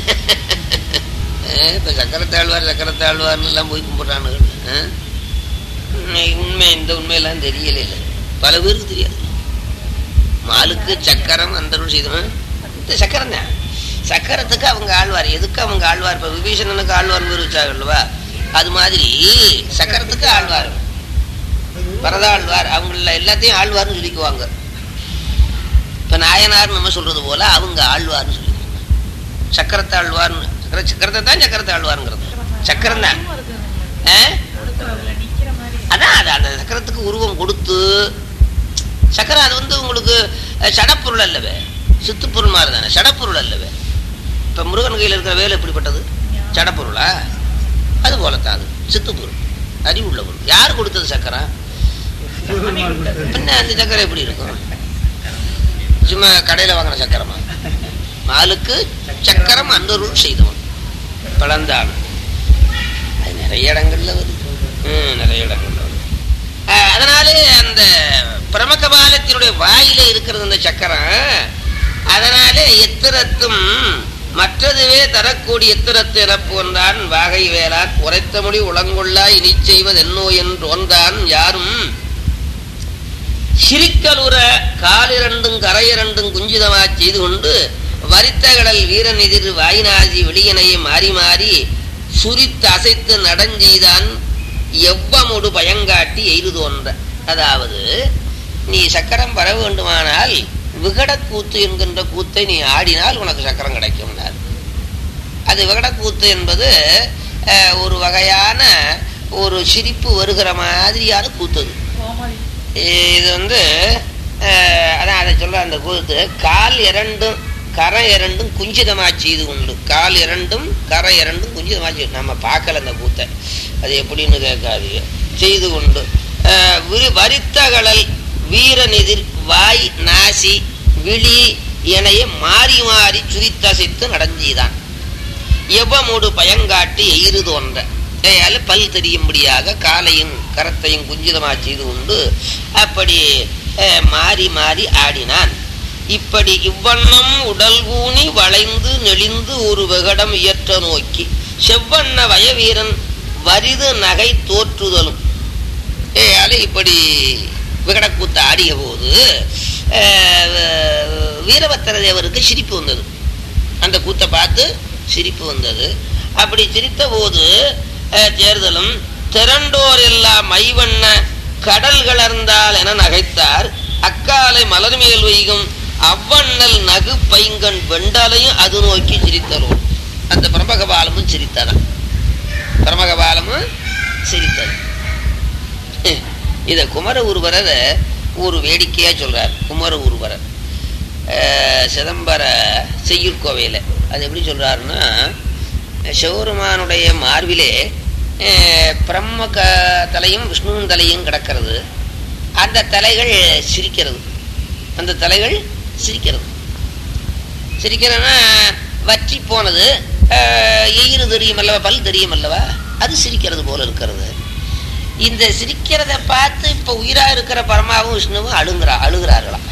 S1: அஹ் இப்ப சக்கரத்தாழ்வார் சக்கரத்தாழ்வார்னு எல்லாம் போய் கும்பிடுறானுங்க அஹ் உண்மை- உண்மை இந்த உண்மையெல்லாம் தெரியல இல்லை பல பேருக்கு தெரியாது மாலுக்கு சக்கரம் அந்த செய்தவன் இந்த சக்கரம் தான் சக்கரத்துக்கு அவங்க ஆழ்வார் எதுக்கு அவங்க ஆழ்வார் இப்ப விபீஷணனுக்கு ஆழ்வார் பேர் வச்சாங்கல்வா அது மாதிரி சக்கரத்துக்கு ஆழ்வார் வரதாழ்வார் அவங்க எல்லாத்தையும் ஆழ்வார்னு சொல்லிக்குவாங்க இப்ப நாயனார் நம்ம சொல்றது போல அவங்க ஆழ்வார்னு சொல்லிக்குவாங்க சக்கரத்தாழ்வார்னு சக்கர சக்கரத்தை தான் சக்கரத்தை ஆழ்வாருங்கிறது சக்கரம் தான் ஆ? அதான் அது அந்த சக்கரத்துக்கு உருவம் கொடுத்து சக்கரம் அது வந்து உங்களுக்கு அஹ், சடப்பொருள் அல்லவே சித்துப்பொருள் மாதிரி தானே சடப்பொருள் அல்லவே இப்போ முருகன் கையில் இருக்கிற வேலை எப்படிப்பட்டது சடப்பொருளா அது போலத்தான் அது சித்துப்பொருள் அறிவுள்ள பொருள் யார் கொடுத்தது சக்கரம் பின்ன அந்த சக்கரை எப்படி இருக்கும் சும்மா கடையில் வாங்கின சக்கரமா மாலுக்கு சக்கரம் அந்தருள் செய்தவன் பிளந்தான் அது நிறைய இடங்கள்ல வருது ம், நிறைய இடங்கள்ல வருது அஹ், அதனாலே அந்த பிரமகபாலத்தினுடைய வாயில இருக்கிறது அந்த சக்கரம் அதனாலே எத்திரத்தும் மற்றதுவே தரக்கூடிய எத்திரத்து எனப்போன்றான் வாகை வேளா குறைத்த மொழி உளங்கொள்ளா இனி செய்வது என்னோ என்றோன்றான் யாரும் சிரிக்கலுற காலிரண்டும் கரையிரண்டும் குஞ்சிதமா செய்து கொண்டு வரித்த கடல் வீரன் எதிர் வாயினாதி வெளியினையை மாறி மாறி சுரித்து அசைத்து நடஞ்செய்தான் எவ்வமுடு பயங்காட்டி எய்து தோன்ற அதாவது நீ சக்கரம் வர வேண்டுமானால் விகடக்கூத்து என்கின்ற கூத்தை நீ ஆடினால் உனக்கு சக்கரம் கிடைக்கும்னார் அது விகடக்கூத்து என்பது அஹ், ஒரு வகையான ஒரு சிரிப்பு வருகிற மாதிரியான கூத்து அது இது வந்து அஹ், அதான் அதை சொல்ற அந்த கூத்து கால் இரண்டும் கரை இரண்டும் குஞ்சிதமா செய்து உண்டு கால் இரண்டும் கரை இரண்டும் குஞ்சிதமா செய்து நம்ம பார்க்கல அந்த கூத்தை அது எப்படின்னு கேட்காதீங்க செய்து கொண்டு அஹ், விரி- வரித்த கடல் வீரனெதிர் வாய் நாசி விழி எனைய மாறி மாறி சுரித்தசைத்து நடந்தீதான் எவ்வமோடு பயங்காட்டி எயிறு தோன்ற ஏயால பல் தெரியும்படியாக காலையும் கரத்தையும் குஞ்சிதமா செய்து கொண்டு அப்படி அஹ், மாறி மாறி ஆடினான் இப்படி இவ்வண்ணம் உடல் ஊனி வளைந்து நெளிந்து ஒரு வெகடம் இயற்ற நோக்கி செவ்வண்ண வயவீரன் வரிது நகை தோற்றுதலும் ஏயால இப்படி விகடக்கூத்து ஆடிய போது அஹ், வீரபத்திர தேவருக்கு சிரிப்பு வந்தது அந்த கூத்தை பார்த்து சிரிப்பு வந்தது அப்படி சிரித்த போது அஹ், தேர்தலும் திரண்டோர் எல்லாம் மைவண்ண கடல் கலர்ந்தால் என நகைத்தார் அக்காலை மலர் மேல் வைகும் அவ்வண்ணல் நகு பைங்கண் வெண்டாலையும் அது நோக்கி சிரித்தலும் அந்த பிரமகபாலமும் சிரித்தன பிரமகபாலமும் சிரித்தது இத குமர உருவரர் ஒரு வேடிக்கையா சொல்றார் குமர உருவரர் அஹ், சிதம்பர செய்யுட்கோவையில் அது எப்படி சொல்றாருன்னா சிவருமானுடைய மார்பிலே அஹ், பிரம்ம க தலையும் விஷ்ணுவின் தலையும் கிடக்கிறது அந்த தலைகள் சிரிக்கிறது அந்த தலைகள் சிரிக்கிறது சிரிக்கிறதுனா வற்றி போனது அஹ், எயிறு தெரியும் அல்லவா பல் தெரியும் அல்லவா அது சிரிக்கிறது போல இருக்கிறது இந்த சிரிக்கிறத பார்த்து இப்ப உயிரா இருக்கிற பரமாவும் விஷ்ணுவும் அழுங்குறா அழுகிறார்களாம்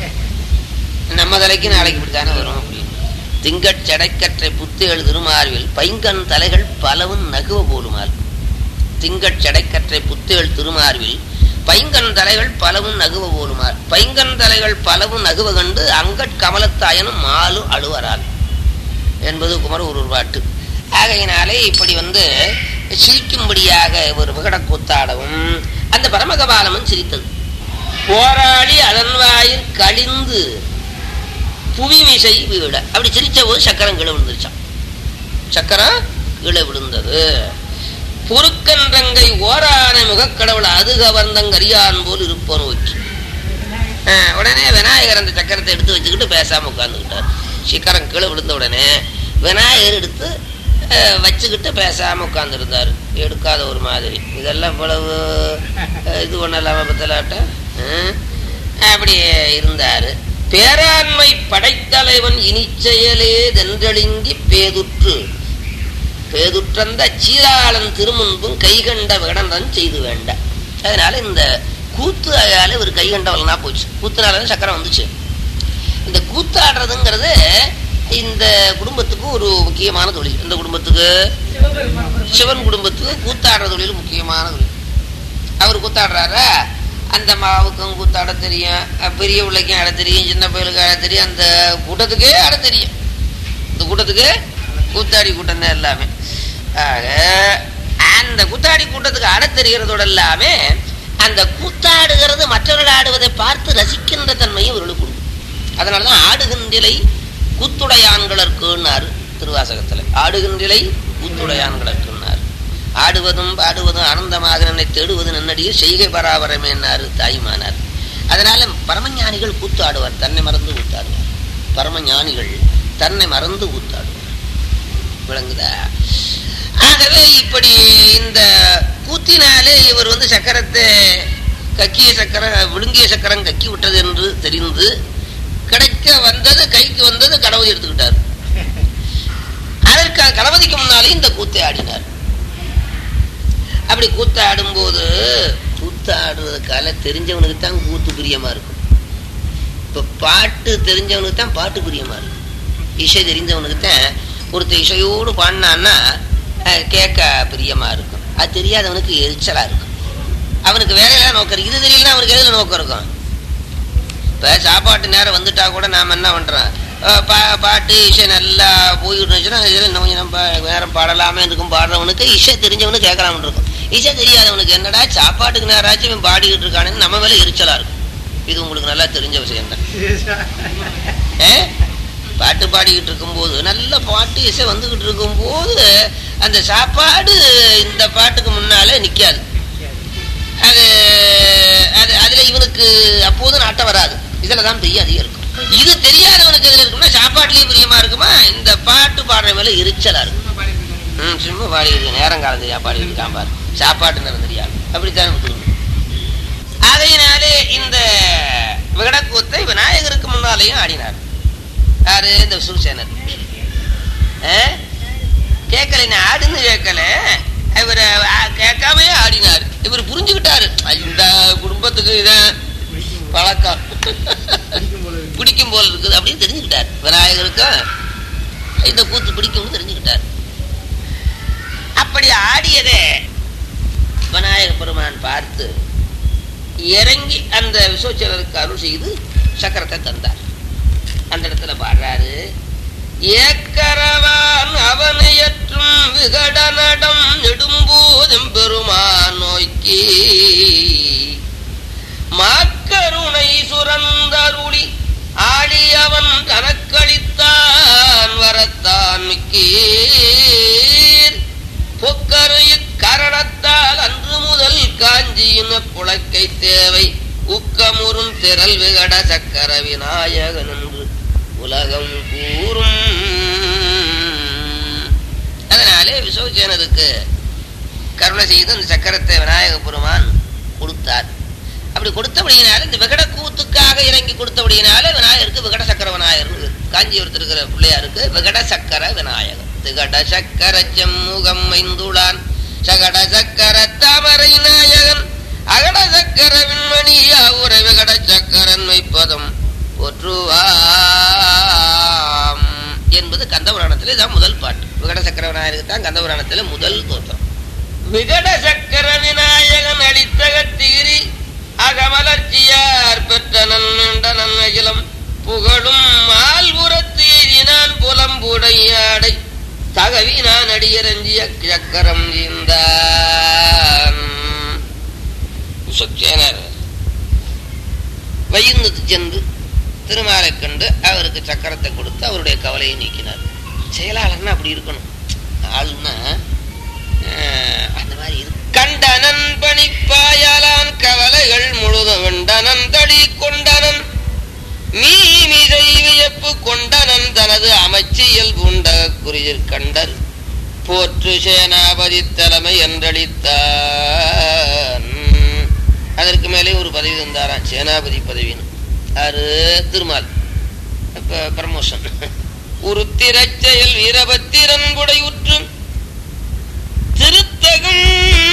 S1: நம்ம தலைக்கு நாளைக்கு இப்படித்தானே வரும் அப்படின்னு திங்கட் செடைக்கற்றை புத்திகள் திருமார்வில் பைங்கன் தலைகள் பலவும் நகுவ போலுமால் திங்கட் செடைக்கற்றை புத்திகள் திருமார்வில் பைங்கன் தலைகள் பலவும் நகுவ போலுமால் பைங்கன் தலைகள் பலவும் நகுவ கண்டு அங்கட் கமலத்தாயனும் மாலும் அழுவரால் என்பது குமர ஒரு பாட்டு ஆகையினாலே இப்படி வந்து சிரிக்கும்படியாக ஒரு விகட கூத்தாடவும் அந்த பரமகபாலமும் சிரித்தது போராடி அதன் வாயில் கழிந்து புவிமிசை வீழ அப்படி சிரிச்ச போது சக்கரம் கீழே விழுந்துருச்சான் சக்கரம் கீழே விழுந்தது பொறுக்கன்றங்கை ஓரான முகக்கடவுள் அது கவர்ந்தங்கரியான் போல் இருப்ப நோக்கி ஆஹ் உடனே விநாயகர் அந்த சக்கரத்தை எடுத்து வச்சுக்கிட்டு பேசாம உட்கார்ந்துக்கிட்டார் சிக்கரம் கீழே விழுந்த உடனே விநாயகர் எடுத்து ஆஹ் வச்சுக்கிட்டு பேசாம உட்கார்ந்துருந்தார் எடுக்காத ஒரு மாதிரி இதெல்லாம் இவ்வளவு ஆஹ் இது பண்ணலாம பத்தலாட்ட அப்படி இருந்தாரு பேராண்மை படைத்தலைவன் இனி செயலே தென்றழிங்கி பேதுற்று பேதுற்றந்த சீராளன் திருமுன்பும் கைகண்ட விகடனன் செய்து வேண்ட அதனால இந்த கூத்து அயால ஒரு கைகண்டவலனா போச்சு கூத்துனால சக்கரம் வந்துச்சு இந்த கூத்தாடுறதுங்கிறது இந்த குடும்பத்துக்கு ஒரு முக்கியமான தொழில் இந்த குடும்பத்துக்கு சிவன் குடும்பத்துக்கு கூத்தாடுற தொழில் முக்கியமான தொழில் அவர் கூத்தாடுறாரா அந்த மாவுக்கும் கூத்தாட தெரியும் அஹ் பெரிய பிள்ளைக்கும் ஆட தெரியும் சின்ன பயலுக்கு ஆட தெரியும் அந்த கூட்டத்துக்கே ஆட தெரியும் இந்த கூட்டத்துக்கு கூத்தாடி கூட்டம் தான் எல்லாமே ஆக அந்த கூத்தாடி கூட்டத்துக்கு ஆட தெரிகிறதோட எல்லாமே அந்த கூத்தாடுகிறது மற்றவர்கள் ஆடுவதை பார்த்து ரசிக்கின்ற தன்மையும் இவர்களுக்கு கொடுக்கும் அதனாலதான் ஆடுகின்றலை கூத்துடையான்களற்குன்னாரு திருவாசகத்துல ஆடுகின்றிலை கூத்துடையான் கிடக்குன்னார் ஆடுவதும் பாடுவதும் ஆனந்தமாக என்னை தேடுவது நன்னடியில் செய்கை பராபரமேனாரு தாய்மானார் அதனால பரமஞானிகள் கூத்தாடுவார் தன்னை மறந்து கூத்தாடுவார் பரமஞானிகள் தன்னை மறந்து கூத்தாடுவார் விளங்குதா ஆகவே இப்படி இந்த கூத்தினாலே இவர் வந்து சக்கரத்தை கக்கிய சக்கரம் விழுங்கிய சக்கரம் கக்கி விட்டது என்று தெரிந்து கிடைக்க வந்தது கைக்கு வந்தது கடவுள் எடுத்துக்கிட்டார் அதற்கு கணபதிக்கு முன்னாலே இந்த கூத்தை ஆடினார் அப்படி கூத்த ஆடும்போது கூத்தாடுறதுக்கால தெரிஞ்சவனுக்கு தான் கூத்து பிரியமா இருக்கும் இப்ப பாட்டு தெரிஞ்சவனுக்கு தான் பாட்டு பிரியமா இருக்கும் இசை தெரிஞ்சவனுக்கு தான் ஒருத்தர் இசையோடு பாடினான்னா அஹ், கேட்க பிரியமா இருக்கும் அது தெரியாதவனுக்கு எரிச்சலா இருக்கும் அவனுக்கு வேலையெல்லாம் நோக்கம் இருக்கு. இது தெரியலன்னா அவனுக்கு எதுல நோக்கம் இருக்கும் இப்ப சாப்பாட்டு நேரம் வந்துட்டா கூட நாம என்ன பண்றோம் அஹ் பா- பாட்டு இசை நல்லா போயிட்டு இருந்துச்சுன்னா இதுல இன்னும் கொஞ்சம் நம்ம நேரம் பாடலாமே இருக்கும் பாடுறவனுக்கு இசை தெரிஞ்சவனுக்கு கேட்கலாம்னு இருக்கும் இசை தெரியாதவனுக்கு என்னடா சாப்பாட்டுக்கு நேராச்சும் இவன் பாடிக்கிட்டு இருக்கானு நம்ம மேல எரிச்சலா இருக்கும் இது உங்களுக்கு நல்லா தெரிஞ்ச விஷயம் தான் பாட்டு பாடிக்கிட்டு இருக்கும்போது நல்ல பாட்டு இசை வந்துகிட்டு இருக்கும்போது அந்த சாப்பாடு இந்த பாட்டுக்கு முன்னாலே நிக்காது அது அது அதுல இவனுக்கு அப்போது நாட்டம் வராது இதுல தான் பெரிய அதிகம் இருக்கும் இது தெரியாதவனுக்கு எதுல இருக்கும்னா சாப்பாட்டுலயும் பிரியமா இருக்குமா இந்த பாட்டு பாடுற மேல எரிச்சலா இருக்கும் ம் சும்மா பாடிக்கிட்டு நேரம் காலம் தெரியா பாடிக்கிட்டு இருக்கான் பாரு சாப்பாட்டு நேரம் தெரியாது அப்படித்தான் விட்டுருங்க அதையினாலே இந்த விகடக்கூத்தை விநாயகருக்கு முன்னாலேயும் ஆடினார் யாரு இந்த சூசேனர் கேட்கல நான் ஆடுன்னு கேட்கல இவர் கேட்காமயே ஆடினார் இவர் புரிஞ்சுக்கிட்டாரு இந்த குடும்பத்துக்கு இதான் பழக்கம் பிடிக்கும் போல இருக்குது அப்படின்னு தெரிஞ்சுக்கிட்டார் விநாயகருக்கு இந்த கூத்து பிடிக்கும்னு தெரிஞ்சுக்கிட்டார் அப்படி ஆடியதை விநாயக பெருமான் பார்த்து இறங்கி அந்த விசோச்சலருக்கு அருள் செய்து சக்கரத்தை தந்தார் அந்த இடத்துல பாடுறாரு ஏக்கரவான் அவனையற்றும் விகட நடம் நெடும்போதும் பெருமான் நோக்கி மாக்கருணை சுரந்தருளி ஆடியவன் தனக்களித்தான் வரத்தான் மிக்கீர் பொக்கரு இக்கரணத்தால் அன்று முதல் காஞ்சியின புழக்கை தேவை உக்கமுறும் திரள் விகட சக்கர விநாயகன் என்று உலகம் கூறும் அதனாலே விசோஜனருக்கு கருணை செய்து அந்த சக்கரத்தை விநாயக பெருமான் கொடுத்தார் அப்படி கொடுத்தபடியினால இந்த விகட கூத்துக்காக இறங்கி கொடுத்தபடியினால விநாயகருக்கு விகட சக்கர விநாயகர் காஞ்சிபுரத்தில் இருக்கிற பிள்ளையாருக்கு விகட சக்கர விநாயகர் திகட சக்கர செம்முகம் ஐந்துளான் சகட சக்கர தாமரை நாயகன் அகட சக்கர விண்மணி யாவுரை விகட சக்கரன் மைப்பதம் போற்றுவாம் என்பது கந்தபுராணத்திலே தான் முதல் பாட்டு விகட சக்கர விநாயகருக்கு தான் கந்தபுராணத்திலே முதல் தோற்றம் விகட சக்கர விநாயகன் அடித்தகத்திகிரி அகமலர்ச்சியார் பெற்ற நன்னின்ற நன்மகிலம் புகழும் மால்புறத்தீரினான் புலம்புடையாடை தகவி நான் அடியரஞ்சிய சக்கரம் ஈந்தான் சொச்சேனர் வயிர்ந்து சென்று திருமாலை கண்டு அவருக்கு சக்கரத்தை கொடுத்து அவருடைய கவலையை நீக்கினார் செயலாளர்னா அப்படி இருக்கணும் ஆளுன்னா அஹ், அந்த மாதிரி இருக்கு கண்டனன் பணிப்பாயாலான் கவலைகள் முழுதும் வெண்டனன் தடி கொண்டனன் மீமிசை வியப்பு கொண்டனன் தனது அமைச்சியல் பூண்ட குறியிற் கண்டர் போற்று சேனாபதி தலைமை என்றளித்தான் அதற்கு மேலே ஒரு பதவி தந்தாராம் சேனாபதி பதவின்னு அது திருமால் இப்ப ப்ரமோஷன் ஒரு திரச்செயல் வீரபத்திரன் குடையுற்று திருத்தகம்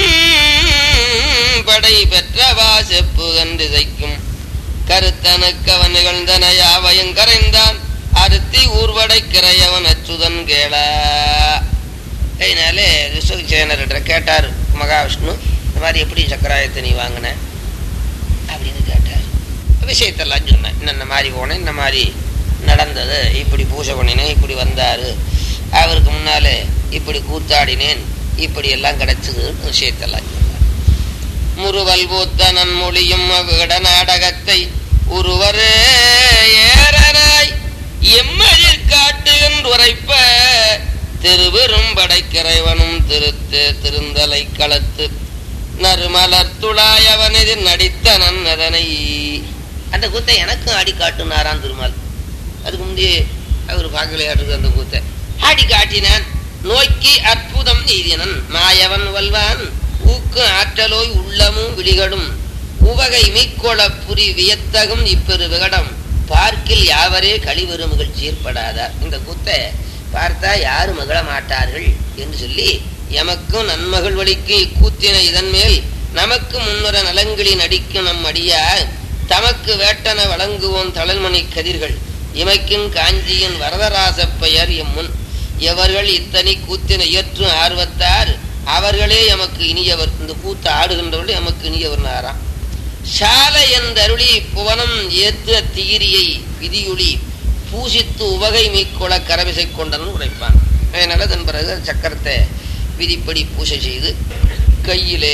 S1: படை பெற்றவா செப்பு கண்டிசைக்கும் கருத்தனுக்கவன் நிகழ்ந்தன யாவையும் கரைந்தான் அறுத்தி ஊர்வடை கிரையவன் அச்சுதன் கேளா அதனாலே ரிஷபசேனர்கிட்ட கேட்டார் மகாவிஷ்ணு இந்த மாதிரி எப்படி சக்கராயத்தை நீ வாங்கின அப்படின்னு கேட்டார் விஷயத்தெல்லாம் சொன்னேன் இன்ன மாதிரி போனேன் இந்த மாதிரி நடந்தது இப்படி பூஜை பண்ணினேன் இப்படி வந்தாரு அவருக்கு முன்னாலே இப்படி கூத்தாடினேன் இப்படி எல்லாம் கிடைச்சது விஷயத்தெல்லாம் சொன்னார் முருவல் பூத்த நன்மொழியும் அவ்விட நாடகத்தை ஒருவரே ஏறனாய் எம்மதிர் ஆடிக்காட்டு என்று உரைப்ப திருவெரும் படைக்கிறைவனும் திருத்து திருந்தலை களத்து நறுமலர் துளாயவனது நடித்த நன்னதனை அந்த கூத்தை எனக்கும் ஆடி காட்டுனாராம் திருமால் அதுக்கு முந்தைய அவர் பார்க்கலையாட்டு அந்த கூத்தை ஆடி காட்டினான் நோக்கி அற்புதம் எய்தினன் மாயவன் வல்வான் ஊக்கு ஆற்றலோய் உள்ளமும் விழிகளும் உவகை மீக்கொள புரி வியத்தகும் இப்பெரு விகடம் பார்க்கில் யாவரே கழிவரு மகிழ்ச்சி ஏற்படாதார் இந்த கூத்தை பார்த்தா யாரும் மகிழ மாட்டார்கள் என்று சொல்லி எமக்கும் நன்மகள் வழிக்கு இக்கூத்தின இதன் மேல் நமக்கு முன்னுற நலங்களி நடிக்கும் நம் அடியார் தமக்கு வேட்டன வழங்குவோம் தளல்மணி கதிர்கள் இமைக்கும் காஞ்சியின் வரதராச பெயர் எம்முன் எவர்கள் இத்தனை கூத்தின இயற்றும் ஆர்வத்தார் அவர்களே எமக்கு இனியவர் இந்த கூத்து ஆடுகின்றவர்கள் எமக்கு இனியவர் நாராம் சாலை என்றருளி புவனம் ஏத்த தீரியை விதியுளி பூசித்து உவகை மீக்கொள கரவிசை கொண்டனன் உரைப்பான் அதனால அதன் பிறகு சக்கரத்தை விதிப்படி பூசை செய்து கையிலே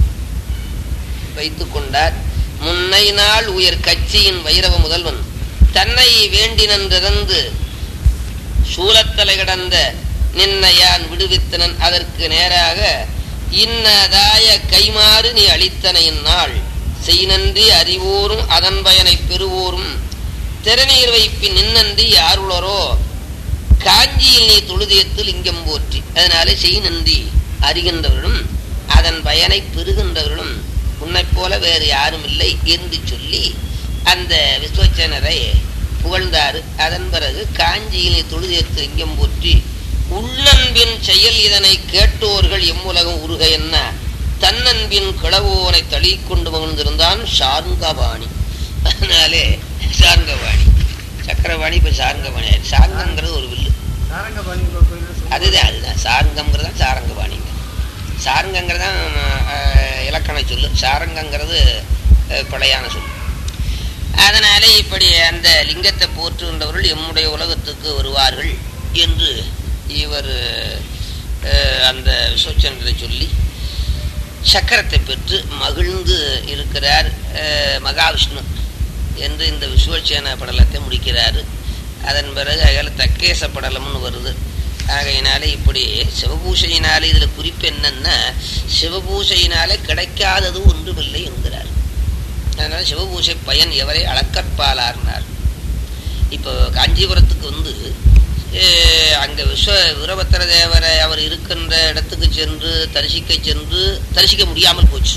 S1: வைத்து கொண்டார் முன்னை நாள் உயர் கட்சியின் வைரவ முதல்வன் தன்னை வேண்டினன்றிறந்து சூலத்தலை கடந்த நின்னையான் விடுவித்தனன் அதற்கு நேராக இன்னதாய கைமாறு நீ அளித்தனையின் நாள் செய்நன்றி அறிவோரும் அதன் பயனை பெறுவோரும் திறநீர் வைப்பின் நின்னன்றி யாருளரோ காஞ்சியில் நீ தொழுதியத்து லிங்கம் போற்றி அதனால செய் நன்றி அறிகின்றவர்களும் அதன் பயனை பெறுகின்றவர்களும் உன்னைப் போல வேறு யாரும் இல்லை என்று சொல்லி அந்த விஸ்வச்சனரை புகழ்ந்தாரு அதன் பிறகு காஞ்சியிலே தொழுதேத்து லிங்கம் போற்றி உள்ளன்பின் செயல் இதனை கேட்டோர்கள் எம்முலகம் உருக என்ன தன்னன்பின் கிளவோனை தளி கொண்டு மகிழ்ந்திருந்தான் சார்ங்கபாணி அதனாலே சார்ங்கபாணி சக்கரபாணி இப்ப சார்ங்கபாணி சார்ங்கங்கிறது ஒரு வில்லு
S2: சாரங்கபாணி கோயில்
S1: அதுதான் அதுதான் சார்ங்கங்கிறது தான் சாரங்கபாணிங்க சாரங்கங்கிறது தான் அஹ், இலக்கண சொல்லு சாரங்கங்கிறது அஹ், பழையான சொல்லு அதனால இப்படி அந்த லிங்கத்தை போற்றுகின்றவர்கள் எம்முடைய உலகத்துக்கு வருவார்கள் என்று இவர் அஹ், அந்த விஸ்வச்சந்திரனை சொல்லி சக்கரத்தை பெற்று மகிழ்ந்து இருக்கிறார் அஹ், மகாவிஷ்ணு என்று இந்த விஸ்வச்சேன படலத்தை முடிக்கிறாரு அதன் பிறகு அகல தக்கேச படலம்னு வருது ஆகையினால இப்படி சிவபூஷையினால இதுல குறிப்பு என்னன்னா சிவபூஷையினால கிடைக்காதது ஒன்றுமில்லை என்கிறார் அதனால சிவபூஷை பயன் எவரை அளக்கற்பாலார்னார் இப்போ காஞ்சிபுரத்துக்கு வந்து அஹ், அங்க விஸ்வ வீரபத்திர தேவரை அவர் இருக்கின்ற இடத்துக்கு சென்று தரிசிக்க சென்று தரிசிக்க முடியாமல் போச்சு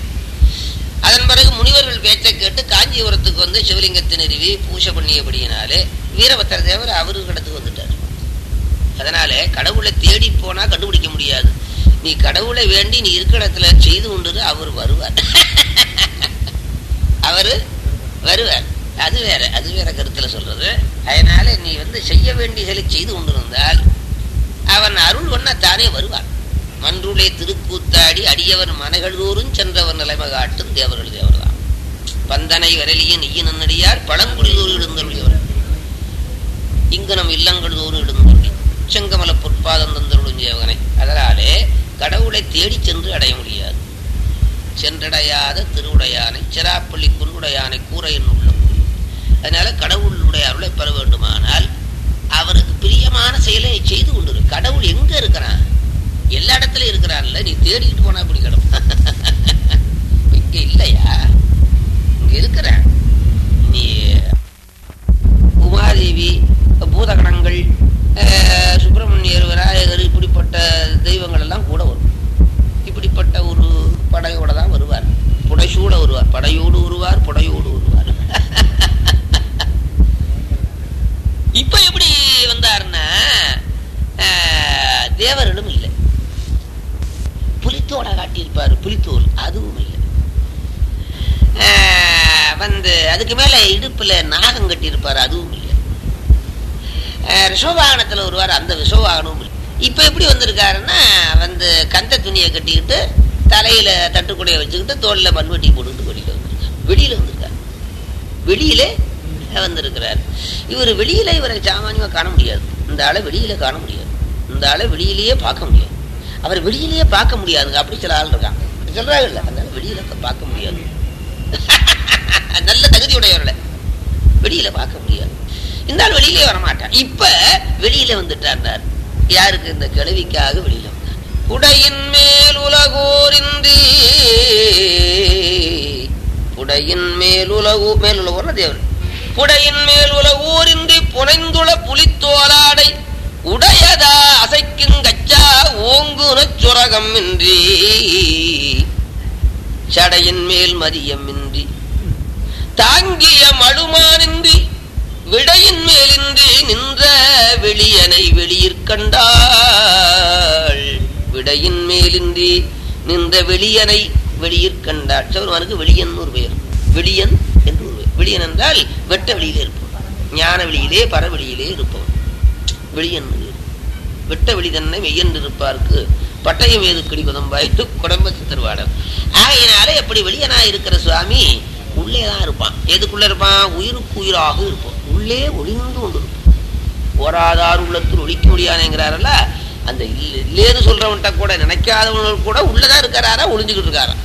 S1: அதன் பிறகு முனிவர்கள் பேச்சை கேட்டு காஞ்சிபுரத்துக்கு வந்து சிவலிங்கத்தை நிறுவி பூஜை பண்ணியபடியினாலே வீரபத்திர தேவர் அவரு இடத்துக்கு வந்துட்டார் அதனால கடவுளை தேடி போனா கண்டுபிடிக்க முடியாது நீ கடவுளை வேண்டி நீ இருக்கிற இடத்துல செய்து கொண்டு அவர் வருவார் அவரு வருவார் அது வேற அது வேற கருத்துல சொல்றது அதனால நீ வந்து செய்ய வேண்டியதை செய்து கொண்டிருந்தால் அவன் அருள் பண்ண தானே வருவான் மன்றுளே திருக்கூத்தாடி அடியவர் மனைகளூரும் சென்றவர் நிலைமை காட்டும் தேவர்கள் தேவர்தான் பந்தனை வரலிய நெய்ய நன்னடியார் பழங்குடிதோறு இடுந்தருளியவர் இங்கு நம் இல்லங்கள் தோறும் இடுந்தருளி செங்கமல பொற்பாதம் தந்தருளும் ஜேவகனை அதனாலே கடவுளை தேடி சென்று அடைய முடியாது சென்றடையாத திருவுடையானை சிராப்பள்ளி குன்றுடையானை கூரையின் உள்ளம் அதனால கடவுளுடைய அருளை பெற வேண்டுமானால் அவருக்கு பிரியமான செயலை நீ செய்து கொண்டிரு கடவுள் எங்க இருக்கிறான் எல்லா இடத்துலயும் இருக்கிறான்ல நீ தேடிக்கிட்டு போனா இப்படி கிடப்பான் இங்க இல்லையா இங்க இருக்கிறான் நீ உமாதேவி பூதகணங்கள் அஹ், சுப்பிரமணியர் விநாயகர் இப்படிப்பட்ட தெய்வங்கள் எல்லாம் கூட வரும் இப்படிப்பட்ட ஒரு படையோட தான் வருவார் புடைசூட வருவார் படையோடு வருவார் புடையோடு வருவார் இப்ப எப்படி வந்தாருன்னா அஹ், தேவர்களும் இல்லை புலித்தோட காட்டியிருப்பாரு புலித்தோல் அதுவும் இல்லை அஹ், வந்து அதுக்கு மேல இடுப்புல நாகம் கட்டியிருப்பாரு அதுவும் இல்லை அஹ், ரிஷபவாகனத்துல வருவார் அந்த ரிஷபவாகனமும் இல்லை இப்ப எப்படி வந்திருக்காருன்னா வந்து கந்த துணியை கட்டிக்கிட்டு தலையில தட்டுக்குடைய வச்சுக்கிட்டு தோல்ல மண்வெட்டி போட்டுக்கிட்டு வெளியில வந்திருக்காரு வெளியில வந்திருக்காரு வெளியிலே வந்திருக்கிறார் இவர் வெளியில இவரை சாமானியமா காண முடியாது இந்த ஆளை வெளியில காண முடியாது இந்த ஆளை வெளியிலேயே பார்க்க முடியாது அவர் வெளியிலேயே பார்க்க முடியாதுங்க அப்படி சில ஆள் இருக்காங்க சொல்றாங்கல்ல அதனால வெளியில பார்க்க முடியாது நல்ல தகுதியுடையவர்களை வெளியில பார்க்க முடியாது இந்த ஆள் வெளியிலே வரமாட்டான் இப்ப வெளியில வந்துட்டார் யாருக்கு இந்த கிழவிக்காக வெளியில வந்தார் உடையின் மேல் உலகோரின்றி புடையின் மேல் உலகு மேல் உலகோர் தேவர் புடையின் மேல் உலகோரின்றி புனைந்துள புலித்தோலாடை உடையதா அசைக்கும் கச்சா ஓங்குனச் சுரகம் இன்றி சடையின் மேல் மதியம் இன்றி தாங்கிய மழுமானின்றி விடையின் மேலின்றி நின்ற வெளியனை வெளியிற் கண்டாள் விடையின் மேலின்றி நின்ற வெளியனை வெளியிற் கண்டாள் சிவருமானுக்கு வெளியன் ஒரு பெயர் வெளியன் என்று ஒரு பெயர் வெளியன் என்றால் வெட்ட வெளியிலே இருப்பவன் ஞான வெளியிலே பரவெளியிலே இருப்பவன் வெளியன் என்று. வெட்ட வெளி தன்னை மெய்யென்று இருப்பார்க்கு பட்டயம் ஏது கிடிபதம் வாய்த்து குடம்ப சித்தர்வாடர் ஆகையினாலே எப்படி வெளியனா இருக்கிற சுவாமி உள்ளே தான் இருப்பான் எதுக்குள்ள இருப்பான் உயிருக்கு உயிராக இருப்பான் உள்ளே ஒளிந்து கொண்டு இருப்பான் ஓராதார் உள்ளத்தில் ஒழிக்க முடியாதுங்கிறாரல்ல அந்த இல்ல- இல்லேன்னு சொல்றவன்ட்ட கூட நினைக்காதவங்க கூட உள்ளதான் இருக்கிறாரா ஒளிஞ்சுக்கிட்டு இருக்காரா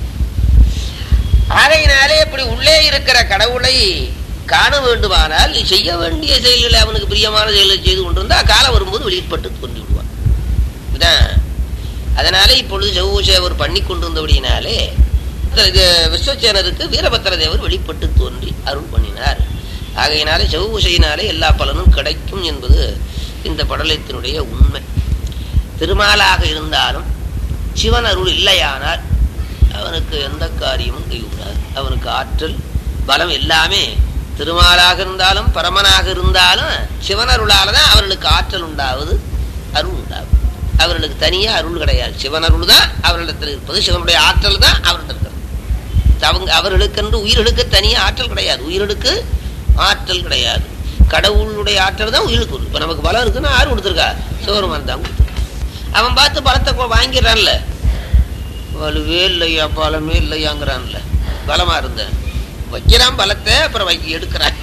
S1: ஆகையினாலே இப்படி உள்ளே இருக்கிற கடவுளை காண வேண்டுமானால் நீ செய்ய வேண்டிய செயல்களை அவனுக்கு பிரியமான செயல்களை செய்து கொண்டிருந்தா காலம் வரும்போது வெளியிட்பட்டு கொண்டு விடுவான் இதான் அதனால இப்பொழுது செவ்வூசேவர் பண்ணி கொண்டிருந்தபடியினாலே இது விஸ்வசேனருக்கு வீரபத்திர தேவர் வெளிப்பட்டு தோன்றி அருள் பண்ணினார் ஆகையினாலே செவ்வூசையினாலே எல்லா பலனும் கிடைக்கும் என்பது இந்த படலத்தினுடைய உண்மை திருமாலாக இருந்தாலும் சிவன் அருள் இல்லையானால் அவனுக்கு எந்த காரியமும் கைவிடாது அவனுக்கு ஆற்றல் பலம் எல்லாமே திருமாலாக இருந்தாலும் பரமனாக இருந்தாலும் சிவனருளால தான் அவர்களுக்கு ஆற்றல் உண்டாவது அருள் உண்டாகும் அவர்களுக்கு தனியா அருள் கிடையாது சிவன் அருள் தான் அவர்களிடத்தில் இருப்பது சிவனுடைய ஆற்றல் தான் அவர்களிடம் இருக்கிறது அவங்க அவர்களுக்கென்று உயிர்களுக்கு தனியா ஆற்றல் கிடையாது உயிர்களுக்கு ஆற்றல் கிடையாது கடவுளுடைய ஆற்றல் தான் உயிருக்கு இருக்கு. இப்ப நமக்கு பலம் இருக்குன்னா யார் கொடுத்துருக்கா சிவருமான் தான் கொடுத்துருக்கா அவன் பார்த்து பலத்தை கொ- வாங்கிடுறான்ல வலுவே இல்லையா பலமே இல்லையாங்கிறான்ல பலமா இருந்தேன் வைக்கிறான் பலத்தை அப்புறம் வைக்க எடுக்கிறான்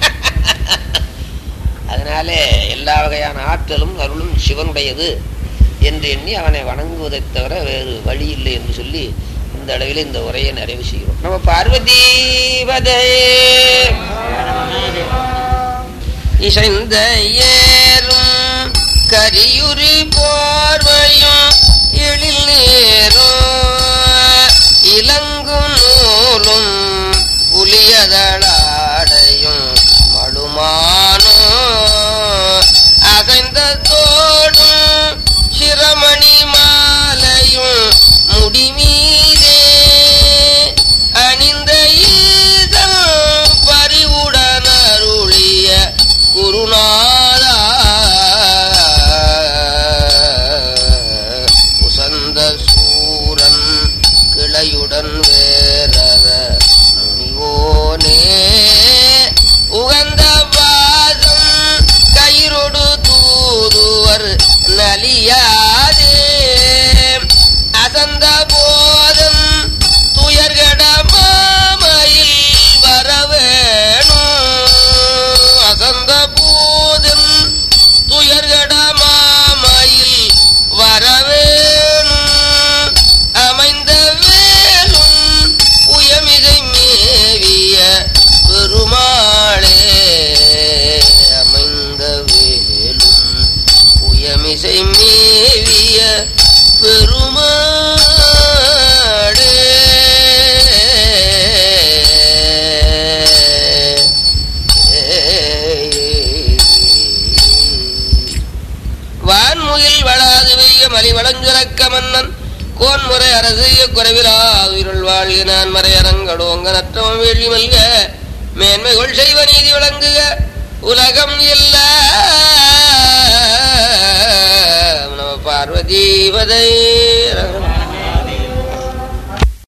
S1: அதனால எல்லா வகையான ஆற்றலும் அருளும் சிவனுடையது என்று எண்ணி அவனை வணங்குவதைத் தவிர வேறு வழி இல்லை என்று சொல்லி இந்த அளவில் இந்த உரையை நிறைவு செய்கிறோம் நம்ம பார்வதீவதே இசைந்த ஏறும் கரியுரி போர்வையும் எழில் நேரும் இலங்கும் நூலும் புலியதளாடையும் மடுமானும் அசைந்த தோடும் சிரமணி மாலையும் முடிமீதே அணிந்த ஈதம் பறிவுடன் அருளிய குருநாதா உசந்த சூரன் கிளையுடன் வேறற முனிவோனே உகந்த பாதம் கயிறொடு தூதுவர் நலியாதே அசந்த போதம் துயர்கட மாமையில் வரவேணும் அசந்த போதம் துயர்கட மாமையில் வரவேணும் அமைந்த வேலும் உயமிகை மேவிய பெருமாளே அமைந்த வேலும் உயமிசை மேவிய பெருமாளே வான்முகில் வளாது வெய்ய மலிவளஞ்சுரக்க மன்னன் கோன்முறை அரசிய குறைவிலாதுயிருள் வாழ்க நான் மறையரங்கடோங்க நற்றமம் வேள்வி மல்க மேன்மைகள் செய்வ நீதி விளங்குக உலகம் இல்ல நம பார்வதீவதை